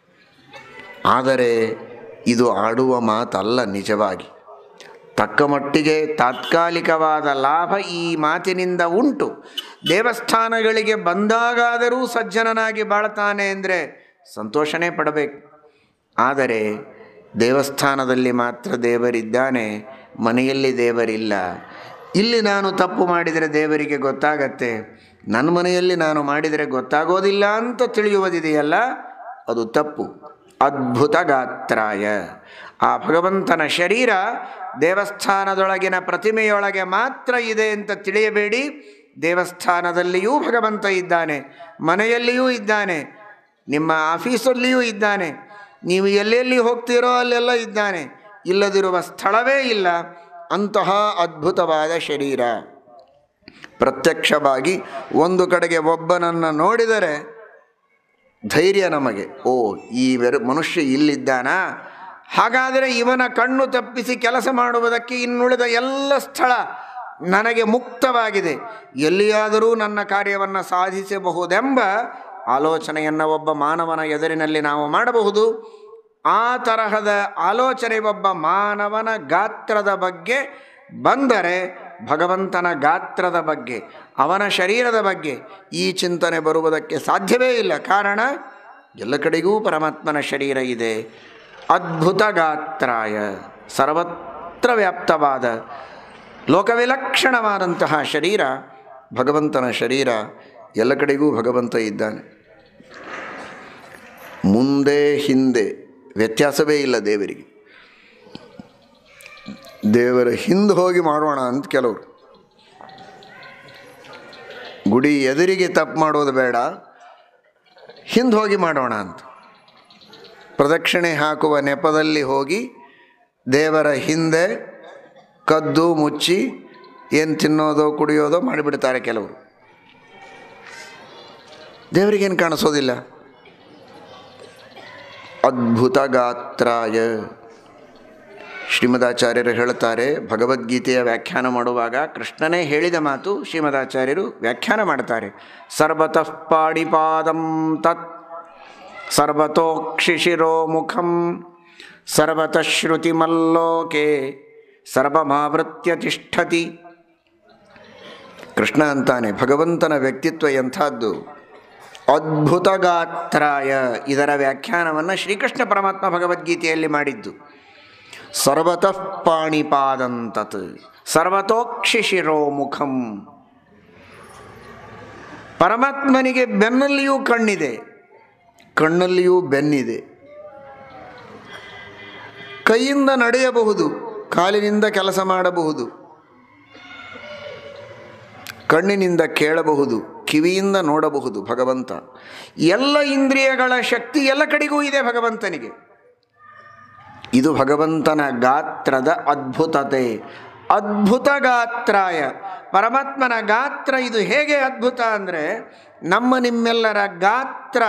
[SPEAKER 1] ಆದರೆ ಇದು ಆಡುವ ಮಾತಲ್ಲ ನಿಜವಾಗಿ ತಕ್ಕ ಮಟ್ಟಿಗೆ ತಾತ್ಕಾಲಿಕವಾದ ಲಾಭ ಈ ಮಾತಿನಿಂದ ಉಂಟು ದೇವಸ್ಥಾನಗಳಿಗೆ ಬಂದಾಗಾದರೂ ಸಜ್ಜನನಾಗಿ ಬಾಳ್ತಾನೆ ಅಂದರೆ ಸಂತೋಷನೇ ಪಡಬೇಕು ಆದರೆ ದೇವಸ್ಥಾನದಲ್ಲಿ ಮಾತ್ರ ದೇವರಿದ್ದಾನೆ ಮನೆಯಲ್ಲಿ ದೇವರಿಲ್ಲ ಇಲ್ಲಿ ನಾನು ತಪ್ಪು ಮಾಡಿದರೆ ದೇವರಿಗೆ ಗೊತ್ತಾಗತ್ತೆ ನನ್ನ ಮನೆಯಲ್ಲಿ ನಾನು ಮಾಡಿದರೆ ಗೊತ್ತಾಗೋದಿಲ್ಲ ಅಂತ ತಿಳಿಯುವುದಿದೆಯಲ್ಲ ಅದು ತಪ್ಪು ಅದ್ಭುತ ಗಾತ್ರಾಯ ಆ ಭಗವಂತನ ಶರೀರ ದೇವಸ್ಥಾನದೊಳಗಿನ ಪ್ರತಿಮೆಯೊಳಗೆ ಮಾತ್ರ ಇದೆ ಅಂತ ತಿಳಿಯಬೇಡಿ ದೇವಸ್ಥಾನದಲ್ಲಿಯೂ ಭಗವಂತ ಇದ್ದಾನೆ ಮನೆಯಲ್ಲಿಯೂ ಇದ್ದಾನೆ ನಿಮ್ಮ ಆಫೀಸಲ್ಲಿಯೂ ಇದ್ದಾನೆ ನೀವು ಎಲ್ಲೆಲ್ಲಿ ಹೋಗ್ತೀರೋ ಅಲ್ಲೆಲ್ಲ ಇದ್ದಾನೆ ಇಲ್ಲದಿರುವ ಸ್ಥಳವೇ ಇಲ್ಲ ಅಂತಹ ಅದ್ಭುತವಾದ ಶರೀರ ಪ್ರತ್ಯಕ್ಷವಾಗಿ ಒಂದು ಕಡೆಗೆ ಒಬ್ಬನನ್ನು ನೋಡಿದರೆ ಧೈರ್ಯ ನಮಗೆ ಓ ಈ ವೆರು ಮನುಷ್ಯ ಇಲ್ಲಿದ್ದಾನಾ ಹಾಗಾದರೆ ಇವನ ಕಣ್ಣು ತಪ್ಪಿಸಿ ಕೆಲಸ ಮಾಡುವುದಕ್ಕೆ ಇನ್ನುಳಿದ ಎಲ್ಲ ಸ್ಥಳ ನನಗೆ ಮುಕ್ತವಾಗಿದೆ ಎಲ್ಲಿಯಾದರೂ ನನ್ನ ಕಾರ್ಯವನ್ನು ಸಾಧಿಸಬಹುದೆಂಬ ಆಲೋಚನೆಯನ್ನು ಒಬ್ಬ ಮಾನವನ ಎದುರಿನಲ್ಲಿ ನಾವು ಮಾಡಬಹುದು ಆ ತರಹದ ಆಲೋಚನೆ ಒಬ್ಬ ಮಾನವನ ಗಾತ್ರದ ಬಗ್ಗೆ ಬಂದರೆ ಭಗವಂತನ ಗಾತ್ರದ ಬಗ್ಗೆ ಅವನ ಶರೀರದ ಬಗ್ಗೆ ಈ ಚಿಂತನೆ ಬರುವುದಕ್ಕೆ ಸಾಧ್ಯವೇ ಇಲ್ಲ ಕಾರಣ ಎಲ್ಲ ಕಡೆಗೂ ಪರಮಾತ್ಮನ ಶರೀರ ಇದೆ ಅದ್ಭುತ ಗಾತ್ರಾಯ ಸರ್ವತ್ರ ವ್ಯಾಪ್ತವಾದ ಲೋಕವಿಲಕ್ಷಣವಾದಂತಹ ಶರೀರ ಭಗವಂತನ ಶರೀರ ಎಲ್ಲ ಕಡೆಗೂ ಭಗವಂತ ಇದ್ದಾನೆ ಮುಂದೆ ಹಿಂದೆ ವ್ಯತ್ಯಾಸವೇ ಇಲ್ಲ ದೇವರಿಗೆ ದೇವರ ಹಿಂದೆ ಹೋಗಿ ಮಾಡೋಣ ಅಂತ ಕೆಲವರು ಗುಡಿ ಎದುರಿಗೆ ತಪ್ಪು ಮಾಡೋದು ಬೇಡ ಹಿಂದೆ ಹೋಗಿ ಮಾಡೋಣ ಅಂತ ಪ್ರದಕ್ಷಿಣೆ ಹಾಕುವ ನೆಪದಲ್ಲಿ ಹೋಗಿ ದೇವರ ಹಿಂದೆ ಕದ್ದು ಮುಚ್ಚಿ ಏನು ತಿನ್ನೋದೋ ಕುಡಿಯೋದೋ ಮಾಡಿಬಿಡ್ತಾರೆ ಕೆಲವರು ದೇವರಿಗೇನು ಕಾಣಿಸೋದಿಲ್ಲ ಅದ್ಭುತ ಗಾತ್ರಾಯ ಶ್ರೀಮದಾಚಾರ್ಯರು ಹೇಳುತ್ತಾರೆ ಭಗವದ್ಗೀತೆಯ ವ್ಯಾಖ್ಯಾನ ಮಾಡುವಾಗ ಕೃಷ್ಣನೇ ಹೇಳಿದ ಮಾತು ಶ್ರೀಮದಾಚಾರ್ಯರು ವ್ಯಾಖ್ಯಾನ ಮಾಡ್ತಾರೆ ಸರ್ವತಃ ಪಾಡಿಪಾದಂ ತತ್ ಸರ್ವತೋಕ್ಷಿಶಿರೋ ಮುಖಂ ಸರ್ವತಃ ಶ್ರುತಿಮಲ್ಲೋಕೆ ಸರ್ವಮಾವೃತ್ಯ ತಿಷ್ಠತಿ ಕೃಷ್ಣ ಅಂತಾನೆ ಭಗವಂತನ ವ್ಯಕ್ತಿತ್ವ ಎಂಥದ್ದು ಅದ್ಭುತ ಗಾತ್ರಾಯ ಇದರ ವ್ಯಾಖ್ಯಾನವನ್ನು ಶ್ರೀಕೃಷ್ಣ ಪರಮಾತ್ಮ ಭಗವದ್ಗೀತೆಯಲ್ಲಿ ಮಾಡಿದ್ದು ಸರ್ವತಃ ಪಾಣಿಪಾದಂತತ್ ಸರ್ವತೋಕ್ಷಿಶಿರೋ ಮುಖಂ ಪರಮಾತ್ಮನಿಗೆ ಬೆನ್ನಲ್ಲಿಯೂ ಕಣ್ಣಿದೆ ಕಣ್ಣಲ್ಲಿಯೂ ಬೆನ್ನಿದೆ ಕೈಯಿಂದ ನಡೆಯಬಹುದು ಕಾಲಿನಿಂದ ಕೆಲಸ ಮಾಡಬಹುದು ಕಣ್ಣಿನಿಂದ ಕೇಳಬಹುದು ಕಿವಿಯಿಂದ ನೋಡಬಹುದು ಭಗವಂತ ಎಲ್ಲ ಇಂದ್ರಿಯಗಳ ಶಕ್ತಿ ಎಲ್ಲ ಕಡೆಗೂ ಇದೆ ಭಗವಂತನಿಗೆ ಇದು ಭಗವಂತನ ಗಾತ್ರದ ಅದ್ಭುತತೆ ಅದ್ಭುತ ಗಾತ್ರಾಯ ಪರಮಾತ್ಮನ ಗಾತ್ರ ಇದು ಹೇಗೆ ಅದ್ಭುತ ಅಂದರೆ ನಮ್ಮ ನಿಮ್ಮೆಲ್ಲರ ಗಾತ್ರ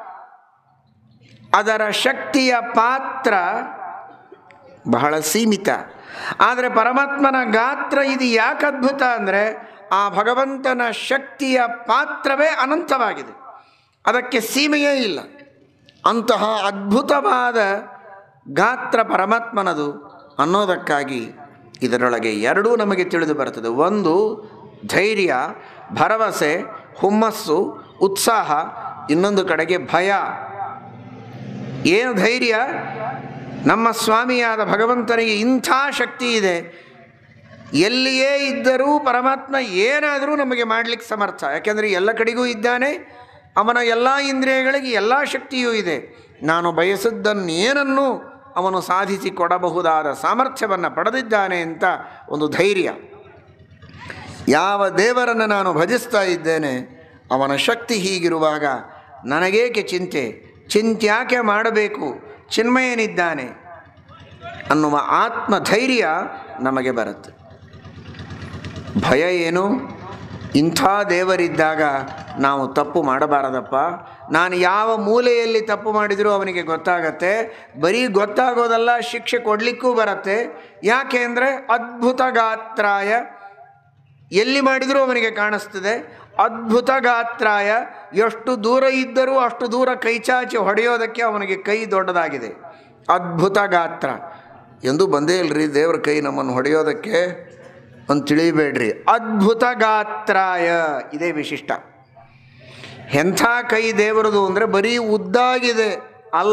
[SPEAKER 1] ಅದರ ಶಕ್ತಿಯ ಪಾತ್ರ ಬಹಳ ಸೀಮಿತ ಆದರೆ ಪರಮಾತ್ಮನ ಗಾತ್ರ ಇದು ಯಾಕೆ ಅದ್ಭುತ ಅಂದರೆ ಆ ಭಗವಂತನ ಶಕ್ತಿಯ ಪಾತ್ರವೇ ಅನಂತವಾಗಿದೆ ಅದಕ್ಕೆ ಸೀಮೆಯೇ ಇಲ್ಲ ಅಂತಹ ಅದ್ಭುತವಾದ ಗಾತ್ರ ಪರಮಾತ್ಮನದು ಅನ್ನೋದಕ್ಕಾಗಿ ಇದರೊಳಗೆ ಎರಡೂ ನಮಗೆ ತಿಳಿದು ಬರ್ತದೆ ಒಂದು ಧೈರ್ಯ ಭರವಸೆ ಹುಮ್ಮಸ್ಸು ಉತ್ಸಾಹ ಇನ್ನೊಂದು ಕಡೆಗೆ ಭಯ ಏನು ಧೈರ್ಯ ನಮ್ಮ ಸ್ವಾಮಿಯಾದ ಭಗವಂತನಿಗೆ ಇಂಥ ಶಕ್ತಿ ಇದೆ ಎಲ್ಲಿಯೇ ಇದ್ದರೂ ಪರಮಾತ್ಮ ಏನಾದರೂ ನಮಗೆ ಮಾಡಲಿಕ್ಕೆ ಸಮರ್ಥ ಯಾಕೆಂದರೆ ಎಲ್ಲ ಕಡೆಗೂ ಇದ್ದಾನೆ ಅವನ ಎಲ್ಲ ಇಂದ್ರಿಯಗಳಿಗೆ ಎಲ್ಲ ಶಕ್ತಿಯೂ ಇದೆ ನಾನು ಬಯಸಿದ್ದನ್ನು ಏನನ್ನೂ ಅವನು ಸಾಧಿಸಿ ಕೊಡಬಹುದಾದ ಸಾಮರ್ಥ್ಯವನ್ನು ಪಡೆದಿದ್ದಾನೆ ಅಂತ ಒಂದು ಧೈರ್ಯ ಯಾವ ದೇವರನ್ನು ನಾನು ಭಜಿಸ್ತಾ ಇದ್ದೇನೆ ಅವನ ಶಕ್ತಿ ಹೀಗಿರುವಾಗ ನನಗೇಕೆ ಚಿಂತೆ ಚಿಂತ್ಯಾಕೆ ಮಾಡಬೇಕು ಚಿನ್ಮಯನಿದ್ದಾನೆ ಅನ್ನುವ ಆತ್ಮಧೈರ್ಯ ನಮಗೆ ಬರುತ್ತೆ ಭಯ ಏನು ಇಂಥ ದೇವರಿದ್ದಾಗ ನಾವು ತಪ್ಪು ಮಾಡಬಾರದಪ್ಪ ನಾನು ಯಾವ ಮೂಲೆಯಲ್ಲಿ ತಪ್ಪು ಮಾಡಿದರೂ ಅವನಿಗೆ ಗೊತ್ತಾಗತ್ತೆ ಬರೀ ಗೊತ್ತಾಗೋದಲ್ಲ ಶಿಕ್ಷೆ ಕೊಡಲಿಕ್ಕೂ ಬರುತ್ತೆ ಯಾಕೆ ಅಂದರೆ ಅದ್ಭುತ ಗಾತ್ರಾಯ ಎಲ್ಲಿ ಮಾಡಿದರೂ ಅವನಿಗೆ ಕಾಣಿಸ್ತದೆ ಅದ್ಭುತ ಗಾತ್ರಾಯ ಎಷ್ಟು ದೂರ ಇದ್ದರೂ ಅಷ್ಟು ದೂರ ಕೈ ಚಾಚಿ ಹೊಡೆಯೋದಕ್ಕೆ ಅವನಿಗೆ ಕೈ ದೊಡ್ಡದಾಗಿದೆ ಅದ್ಭುತ ಗಾತ್ರ ಎಂದು ಬಂದೇ ಇಲ್ರಿ ದೇವ್ರ ಕೈ ನಮ್ಮನ್ನು ಹೊಡೆಯೋದಕ್ಕೆ ಒಂದು ತಿಳಿಬೇಡ್ರಿ ಅದ್ಭುತ ಗಾತ್ರಾಯ ಇದೇ ವಿಶಿಷ್ಟ ಎಂಥ ಕೈ ದೇವರದು ಅಂದರೆ ಬರೀ ಉದ್ದಾಗಿದೆ ಅಲ್ಲ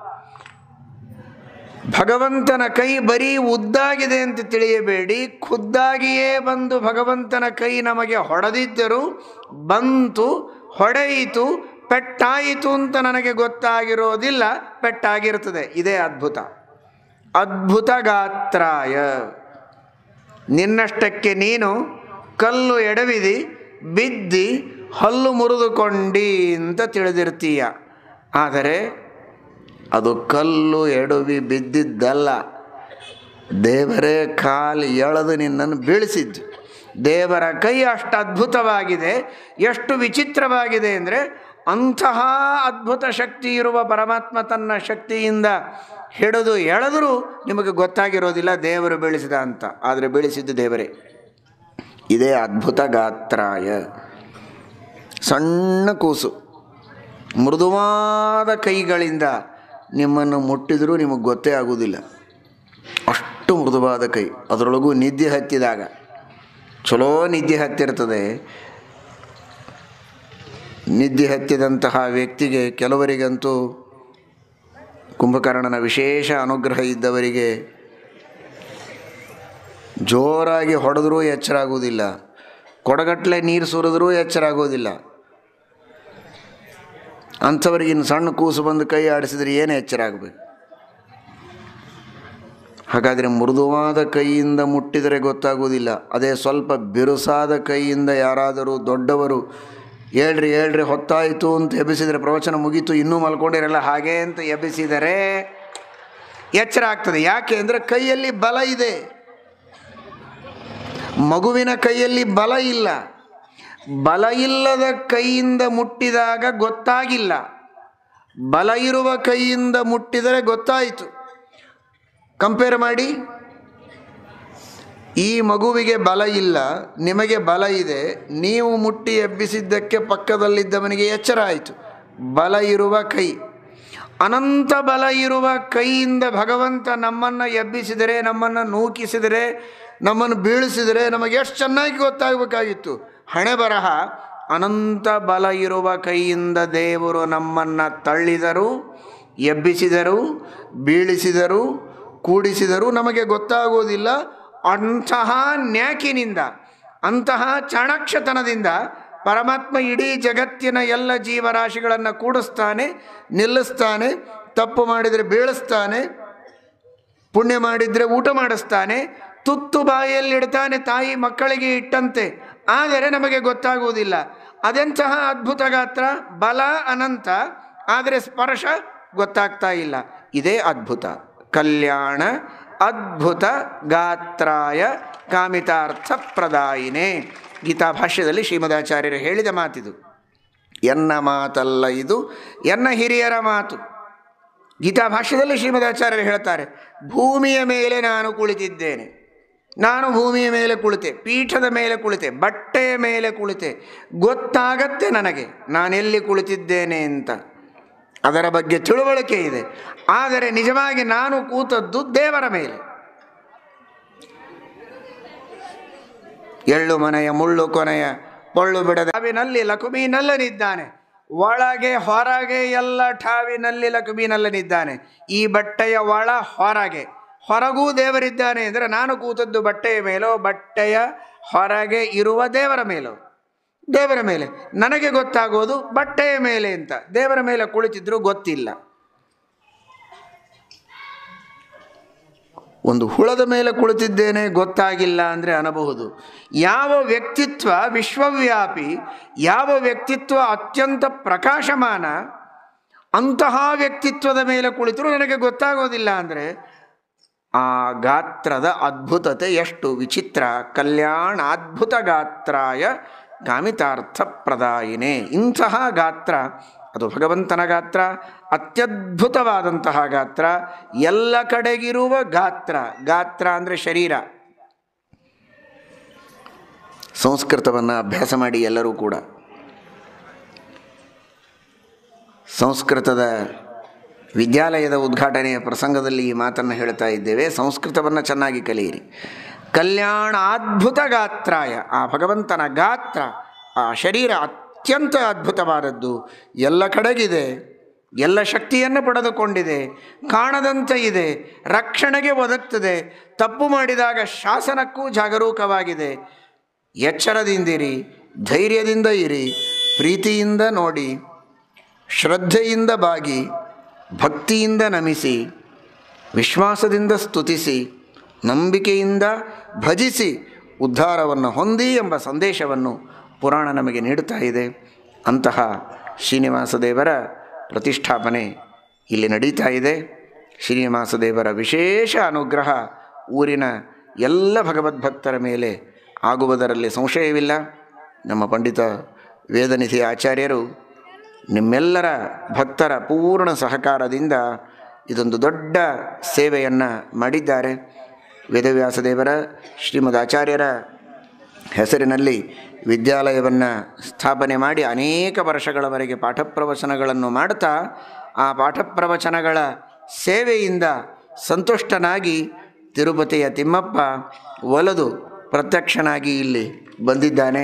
[SPEAKER 1] ಭಗವಂತನ ಕೈ ಬರೀ ಉದ್ದಾಗಿದೆ ಅಂತ ತಿಳಿಯಬೇಡಿ ಖುದ್ದಾಗಿಯೇ ಬಂದು ಭಗವಂತನ ಕೈ ನಮಗೆ ಹೊಡೆದಿದ್ದರೂ ಬಂತು ಹೊಡೆಯಿತು ಪೆಟ್ಟಾಯಿತು ಅಂತ ನನಗೆ ಗೊತ್ತಾಗಿರೋದಿಲ್ಲ ಪೆಟ್ಟಾಗಿರ್ತದೆ ಇದೇ ಅದ್ಭುತ ಅದ್ಭುತ ಗಾತ್ರಾಯ ನಿನ್ನಷ್ಟಕ್ಕೆ ನೀನು ಕಲ್ಲು ಎಡವಿದಿ ಬಿದ್ದಿ ಹಲ್ಲು ಮುರಿದುಕೊಂಡಿ ಅಂತ ತಿಳಿದಿರ್ತೀಯ ಆದರೆ ಅದು ಕಲ್ಲು ಎಡವಿ ಬಿದ್ದಿದ್ದಲ್ಲ ದೇವರೇ ಕಾಲು ಎಳೆದು ನಿನ್ನನ್ನು ಬೀಳಿಸಿದ್ದು ದೇವರ ಕೈ ಅಷ್ಟು ಅದ್ಭುತವಾಗಿದೆ ಎಷ್ಟು ವಿಚಿತ್ರವಾಗಿದೆ ಅಂದರೆ ಅಂತಹ ಅದ್ಭುತ ಶಕ್ತಿ ಇರುವ ಪರಮಾತ್ಮ ತನ್ನ ಶಕ್ತಿಯಿಂದ ಹಿಡಿದು ಎಳೆದರೂ ನಿಮಗೆ ಗೊತ್ತಾಗಿರೋದಿಲ್ಲ ದೇವರು ಬೆಳೆಸಿದ ಅಂತ ಆದರೆ ಬೆಳೆಸಿದ್ದು ದೇವರೇ ಇದೇ ಅದ್ಭುತ ಗಾತ್ರಾಯ ಸಣ್ಣ ಕೂಸು ಮೃದುವಾದ ಕೈಗಳಿಂದ ನಿಮ್ಮನ್ನು ಮುಟ್ಟಿದರೂ ನಿಮಗೆ ಗೊತ್ತೇ ಆಗುವುದಿಲ್ಲ ಅಷ್ಟು ಮೃದುವಾದ ಕೈ ಅದರೊಳಗೂ ನಿದ್ದೆ ಹತ್ತಿದಾಗ ಚಲೋ ನಿದ್ದೆ ಹತ್ತಿರ್ತದೆ ನಿದ್ದೆ ಹತ್ತಿದಂತಹ ವ್ಯಕ್ತಿಗೆ ಕೆಲವರಿಗಂತೂ ಕುಂಭಕರ್ಣನ ವಿಶೇಷ ಅನುಗ್ರಹ ಇದ್ದವರಿಗೆ ಜೋರಾಗಿ ಹೊಡೆದರೂ ಎಚ್ಚರ ಆಗುವುದಿಲ್ಲ ಕೊಡಗಟ್ಟಲೆ ನೀರು ಸುರಿದ್ರೂ ಎಚ್ಚರ ಆಗೋದಿಲ್ಲ ಅಂಥವ್ರಿಗೆ ಇನ್ನು ಸಣ್ಣ ಕೂಸು ಬಂದು ಕೈ ಆಡಿಸಿದ್ರೆ ಏನು ಎಚ್ಚರ ಆಗಬೇಕು ಹಾಗಾದರೆ ಮೃದುವಾದ ಕೈಯಿಂದ ಮುಟ್ಟಿದರೆ ಗೊತ್ತಾಗುವುದಿಲ್ಲ ಅದೇ ಸ್ವಲ್ಪ ಬಿರುಸಾದ ಕೈಯಿಂದ ಯಾರಾದರೂ ದೊಡ್ಡವರು ಹೇಳ್ರಿ ಹೇಳ್ರಿ ಹೊತ್ತಾಯಿತು ಅಂತ ಎಬ್ಬಿಸಿದರೆ ಪ್ರವಚನ ಮುಗೀತು ಇನ್ನೂ ಮಲ್ಕೊಂಡಿರಲ್ಲ ಹಾಗೆ ಅಂತ ಎಬ್ಬಿಸಿದರೆ ಎಚ್ಚರ ಆಗ್ತದೆ ಯಾಕೆ ಅಂದರೆ ಕೈಯಲ್ಲಿ ಬಲ ಇದೆ ಮಗುವಿನ ಕೈಯಲ್ಲಿ ಬಲ ಇಲ್ಲ ಬಲ ಇಲ್ಲದ ಕೈಯಿಂದ ಮುಟ್ಟಿದಾಗ ಗೊತ್ತಾಗಿಲ್ಲ ಬಲ ಇರುವ ಕೈಯಿಂದ ಮುಟ್ಟಿದರೆ ಗೊತ್ತಾಯಿತು ಕಂಪೇರ್ ಮಾಡಿ ಈ ಮಗುವಿಗೆ ಬಲ ಇಲ್ಲ ನಿಮಗೆ ಬಲ ಇದೆ ನೀವು ಮುಟ್ಟಿ ಎಬ್ಬಿಸಿದ್ದಕ್ಕೆ ಪಕ್ಕದಲ್ಲಿದ್ದವನಿಗೆ ಎಚ್ಚರ ಆಯಿತು ಬಲ ಇರುವ ಕೈ ಅನಂತ ಬಲ ಇರುವ ಕೈಯಿಂದ ಭಗವಂತ ನಮ್ಮನ್ನು ಎಬ್ಬಿಸಿದರೆ ನಮ್ಮನ್ನು ನೂಕಿಸಿದರೆ ನಮ್ಮನ್ನು ಬೀಳಿಸಿದರೆ ನಮಗೆ ಎಷ್ಟು ಚೆನ್ನಾಗಿ ಗೊತ್ತಾಗಬೇಕಾಗಿತ್ತು ಹಣೆ ಬರಹ ಅನಂತ ಬಲ ಇರುವ ಕೈಯಿಂದ ದೇವರು ನಮ್ಮನ್ನು ತಳ್ಳಿದರು ಎಬ್ಬಿಸಿದರು ಬೀಳಿಸಿದರು ಕೂಡಿಸಿದರೂ ನಮಗೆ ಗೊತ್ತಾಗೋದಿಲ್ಲ ಅಂತಹ ನ್ಯಾಕಿನಿಂದ ಅಂತಹ ಚಾಣಾಕ್ಷತನದಿಂದ ಪರಮಾತ್ಮ ಇಡೀ ಜಗತ್ತಿನ ಎಲ್ಲ ಜೀವರಾಶಿಗಳನ್ನು ಕೂಡಿಸ್ತಾನೆ ನಿಲ್ಲಿಸ್ತಾನೆ ತಪ್ಪು ಮಾಡಿದರೆ ಬೀಳಿಸ್ತಾನೆ ಪುಣ್ಯ ಮಾಡಿದರೆ ಊಟ ಮಾಡಿಸ್ತಾನೆ ತುತ್ತು ಬಾಯಲ್ಲಿಡ್ತಾನೆ ತಾಯಿ ಮಕ್ಕಳಿಗೆ ಇಟ್ಟಂತೆ ಆದರೆ ನಮಗೆ ಗೊತ್ತಾಗುವುದಿಲ್ಲ ಅದೆಂತಹ ಅದ್ಭುತ ಗಾತ್ರ ಬಲ ಅನಂತ ಆದರೆ ಸ್ಪರ್ಶ ಗೊತ್ತಾಗ್ತಾ ಇಲ್ಲ ಇದೇ ಅದ್ಭುತ ಕಲ್ಯಾಣ ಅದ್ಭುತ ಗಾತ್ರಾಯ ಕಾಮಿತಾರ್ಥ ಪ್ರದಾಯಿನೇ ಗೀತಾ ಭಾಷ್ಯದಲ್ಲಿ ಶ್ರೀಮದಾಚಾರ್ಯರು ಹೇಳಿದ ಮಾತಿದು ಎನ್ನ ಮಾತಲ್ಲ ಇದು ಎನ್ನ ಹಿರಿಯರ ಮಾತು ಗೀತಾ ಭಾಷ್ಯದಲ್ಲಿ ಶ್ರೀಮದಾಚಾರ್ಯರು ಹೇಳ್ತಾರೆ ಭೂಮಿಯ ಮೇಲೆ ನಾನು ಕುಳಿತಿದ್ದೇನೆ ನಾನು ಭೂಮಿಯ ಮೇಲೆ ಕುಳಿತೆ ಪೀಠದ ಮೇಲೆ ಕುಳಿತೆ ಬಟ್ಟೆಯ ಮೇಲೆ ಕುಳಿತೆ ಗೊತ್ತಾಗತ್ತೆ ನನಗೆ ನಾನೆಲ್ಲಿ ಕುಳಿತಿದ್ದೇನೆ ಅಂತ ಅದರ ಬಗ್ಗೆ ತಿಳುವಳಿಕೆ ಇದೆ ಆದರೆ ನಿಜವಾಗಿ ನಾನು ಕೂತದ್ದು ದೇವರ ಮೇಲೆ ಎಳ್ಳು ಮನೆಯ ಮುಳ್ಳು ಕೊನೆಯ ಪೊಳ್ಳು ಬಿಡದೆ
[SPEAKER 2] ಠಾವಿನಲ್ಲಿ ಲಕುಮೀನಲ್ಲನಿದ್ದಾನೆ ಒಳಗೆ ಹೊರಗೆ ಎಲ್ಲ ಠಾವಿನಲ್ಲಿ ಲಕುಮೀನಲ್ಲನಿದ್ದಾನೆ ಈ ಬಟ್ಟೆಯ ಒಳ ಹೊರಗೆ ಹೊರಗೂ ದೇವರಿದ್ದಾನೆ ಅಂದರೆ ನಾನು ಕೂತದ್ದು ಬಟ್ಟೆಯ ಮೇಲೋ ಬಟ್ಟೆಯ ಹೊರಗೆ ಇರುವ ದೇವರ ಮೇಲೋ ದೇವರ ಮೇಲೆ ನನಗೆ ಗೊತ್ತಾಗೋದು ಬಟ್ಟೆಯ ಮೇಲೆ ಅಂತ ದೇವರ ಮೇಲೆ ಕುಳಿತಿದ್ರು ಗೊತ್ತಿಲ್ಲ
[SPEAKER 1] ಒಂದು ಹುಳದ ಮೇಲೆ ಕುಳಿತಿದ್ದೇನೆ ಗೊತ್ತಾಗಿಲ್ಲ ಅಂದರೆ ಅನ್ನಬಹುದು
[SPEAKER 2] ಯಾವ ವ್ಯಕ್ತಿತ್ವ ವಿಶ್ವವ್ಯಾಪಿ ಯಾವ ವ್ಯಕ್ತಿತ್ವ ಅತ್ಯಂತ ಪ್ರಕಾಶಮಾನ ಅಂತಹ ವ್ಯಕ್ತಿತ್ವದ ಮೇಲೆ ಕುಳಿತರೂ ನನಗೆ ಗೊತ್ತಾಗೋದಿಲ್ಲ ಅಂದರೆ
[SPEAKER 1] ಆ ಗಾತ್ರದ ಅದ್ಭುತತೆ ಎಷ್ಟು ವಿಚಿತ್ರ ಕಲ್ಯಾಣಾದ್ಭುತ ಗಾತ್ರಾಯ ಕಾಮಿತಾರ್ಥ ಪ್ರದಾಯಿನೇ ಇಂತಹ ಗಾತ್ರ ಅದು ಭಗವಂತನ ಗಾತ್ರ ಅತ್ಯದ್ಭುತವಾದಂತಹ ಗಾತ್ರ ಎಲ್ಲ ಕಡೆಗಿರುವ ಗಾತ್ರ ಗಾತ್ರ ಅಂದರೆ ಶರೀರ ಸಂಸ್ಕೃತವನ್ನು ಅಭ್ಯಾಸ ಮಾಡಿ ಎಲ್ಲರೂ ಕೂಡ ಸಂಸ್ಕೃತದ ವಿದ್ಯಾಲಯದ ಉದ್ಘಾಟನೆಯ ಪ್ರಸಂಗದಲ್ಲಿ ಈ ಮಾತನ್ನು ಹೇಳ್ತಾ ಇದ್ದೇವೆ ಸಂಸ್ಕೃತವನ್ನು ಚೆನ್ನಾಗಿ ಕಲಿಯಿರಿ ಕಲ್ಯಾಣ ಅದ್ಭುತ ಗಾತ್ರಾಯ ಆ ಭಗವಂತನ ಗಾತ್ರ ಆ ಶರೀರ ಅತ್ಯಂತ ಅದ್ಭುತವಾದದ್ದು ಎಲ್ಲ ಕಡೆಗಿದೆ ಎಲ್ಲ ಶಕ್ತಿಯನ್ನು ಪಡೆದುಕೊಂಡಿದೆ ಕಾಣದಂತೆ ಇದೆ ರಕ್ಷಣೆಗೆ ಒದಗ್ತದೆ ತಪ್ಪು ಮಾಡಿದಾಗ ಶಾಸನಕ್ಕೂ ಜಾಗರೂಕವಾಗಿದೆ ಎಚ್ಚರದಿಂದಿರಿ ಧೈರ್ಯದಿಂದ ಇರಿ ಪ್ರೀತಿಯಿಂದ ನೋಡಿ ಶ್ರದ್ಧೆಯಿಂದ ಬಾಗಿ ಭಕ್ತಿಯಿಂದ ನಮಿಸಿ ವಿಶ್ವಾಸದಿಂದ ಸ್ತುತಿಸಿ ನಂಬಿಕೆಯಿಂದ ಭಜಿಸಿ ಉದ್ಧಾರವನ್ನು ಹೊಂದಿ ಎಂಬ ಸಂದೇಶವನ್ನು ಪುರಾಣ ನಮಗೆ ನೀಡುತ್ತಾ ಇದೆ ಅಂತಹ ಶ್ರೀನಿವಾಸ ದೇವರ ಪ್ರತಿಷ್ಠಾಪನೆ ಇಲ್ಲಿ ನಡೀತಾ ಇದೆ ಶ್ರೀನಿವಾಸ ದೇವರ ವಿಶೇಷ ಅನುಗ್ರಹ ಊರಿನ ಎಲ್ಲ ಭಗವದ್ಭಕ್ತರ ಮೇಲೆ ಆಗುವುದರಲ್ಲಿ ಸಂಶಯವಿಲ್ಲ ನಮ್ಮ ಪಂಡಿತ ವೇದನಿಧಿ ಆಚಾರ್ಯರು ನಿಮ್ಮೆಲ್ಲರ ಭಕ್ತರ ಪೂರ್ಣ ಸಹಕಾರದಿಂದ ಇದೊಂದು ದೊಡ್ಡ ಸೇವೆಯನ್ನು ಮಾಡಿದ್ದಾರೆ ವೇದವ್ಯಾಸ ದೇವರ ಶ್ರೀಮದ್ ಆಚಾರ್ಯರ ಹೆಸರಿನಲ್ಲಿ ವಿದ್ಯಾಲಯವನ್ನು ಸ್ಥಾಪನೆ ಮಾಡಿ ಅನೇಕ ವರ್ಷಗಳವರೆಗೆ ಪಾಠ ಪ್ರವಚನಗಳನ್ನು ಮಾಡ್ತಾ ಆ ಪಾಠ ಪ್ರವಚನಗಳ ಸೇವೆಯಿಂದ ಸಂತುಷ್ಟನಾಗಿ ತಿರುಪತಿಯ ತಿಮ್ಮಪ್ಪ ಒಲದು ಪ್ರತ್ಯಕ್ಷನಾಗಿ ಇಲ್ಲಿ ಬಂದಿದ್ದಾನೆ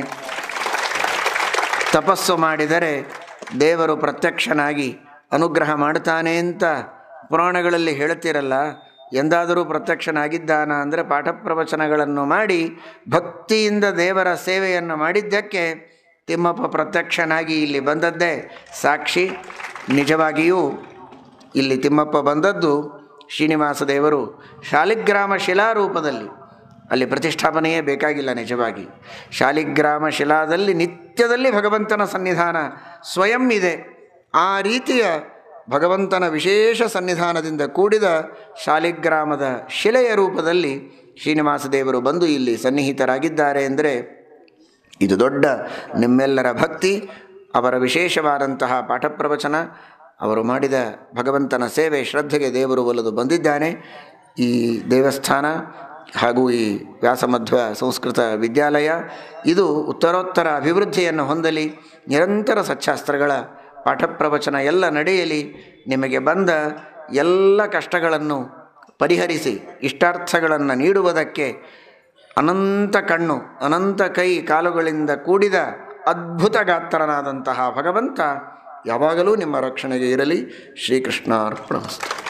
[SPEAKER 1] ತಪಸ್ಸು ಮಾಡಿದರೆ ದೇವರು ಪ್ರತ್ಯಕ್ಷನಾಗಿ ಅನುಗ್ರಹ ಮಾಡ್ತಾನೆ ಅಂತ ಪುರಾಣಗಳಲ್ಲಿ ಹೇಳುತ್ತೀರಲ್ಲ ಎಂದಾದರೂ ಪ್ರತ್ಯಕ್ಷನಾಗಿದ್ದಾನ ಅಂದರೆ ಪಾಠ ಪ್ರವಚನಗಳನ್ನು ಮಾಡಿ ಭಕ್ತಿಯಿಂದ ದೇವರ ಸೇವೆಯನ್ನು ಮಾಡಿದ್ದಕ್ಕೆ ತಿಮ್ಮಪ್ಪ ಪ್ರತ್ಯಕ್ಷನಾಗಿ ಇಲ್ಲಿ ಬಂದದ್ದೇ ಸಾಕ್ಷಿ ನಿಜವಾಗಿಯೂ ಇಲ್ಲಿ ತಿಮ್ಮಪ್ಪ ಬಂದದ್ದು ಶ್ರೀನಿವಾಸ ದೇವರು ಶಾಲಿಗ್ರಾಮ ಶಿಲಾರೂಪದಲ್ಲಿ ಅಲ್ಲಿ ಪ್ರತಿಷ್ಠಾಪನೆಯೇ ಬೇಕಾಗಿಲ್ಲ ನಿಜವಾಗಿ ಶಾಲಿಗ್ರಾಮ ಶಿಲಾದಲ್ಲಿ ನಿತ್ಯದಲ್ಲಿ ಭಗವಂತನ ಸನ್ನಿಧಾನ ಸ್ವಯಂ ಇದೆ ಆ ರೀತಿಯ ಭಗವಂತನ ವಿಶೇಷ ಸನ್ನಿಧಾನದಿಂದ ಕೂಡಿದ ಶಾಲಿಗ್ರಾಮದ ಶಿಲೆಯ ರೂಪದಲ್ಲಿ ಶ್ರೀನಿವಾಸ ದೇವರು ಬಂದು ಇಲ್ಲಿ ಸನ್ನಿಹಿತರಾಗಿದ್ದಾರೆ ಎಂದರೆ ಇದು ದೊಡ್ಡ ನಿಮ್ಮೆಲ್ಲರ ಭಕ್ತಿ ಅವರ ವಿಶೇಷವಾದಂತಹ ಪಾಠ ಪ್ರವಚನ ಅವರು ಮಾಡಿದ ಭಗವಂತನ ಸೇವೆ ಶ್ರದ್ಧೆಗೆ ದೇವರು ಒಲಿದು ಬಂದಿದ್ದಾನೆ ಈ ದೇವಸ್ಥಾನ ಹಾಗೂ ಈ ವ್ಯಾಸಮಧ್ವ ಸಂಸ್ಕೃತ ವಿದ್ಯಾಲಯ ಇದು ಉತ್ತರೋತ್ತರ ಅಭಿವೃದ್ಧಿಯನ್ನು ಹೊಂದಲಿ ನಿರಂತರ ಸಚ್ಚಾಸ್ತ್ರಗಳ ಪಾಠ ಪ್ರವಚನ ಎಲ್ಲ ನಡೆಯಲಿ ನಿಮಗೆ ಬಂದ ಎಲ್ಲ ಕಷ್ಟಗಳನ್ನು ಪರಿಹರಿಸಿ ಇಷ್ಟಾರ್ಥಗಳನ್ನು ನೀಡುವುದಕ್ಕೆ ಅನಂತ ಕಣ್ಣು ಅನಂತ ಕೈ ಕಾಲುಗಳಿಂದ ಕೂಡಿದ ಅದ್ಭುತ ಗಾತ್ರನಾದಂತಹ ಭಗವಂತ ಯಾವಾಗಲೂ ನಿಮ್ಮ ರಕ್ಷಣೆಗೆ ಇರಲಿ ಶ್ರೀಕೃಷ್ಣ ಅರ್ಪಣಮಸ್ತು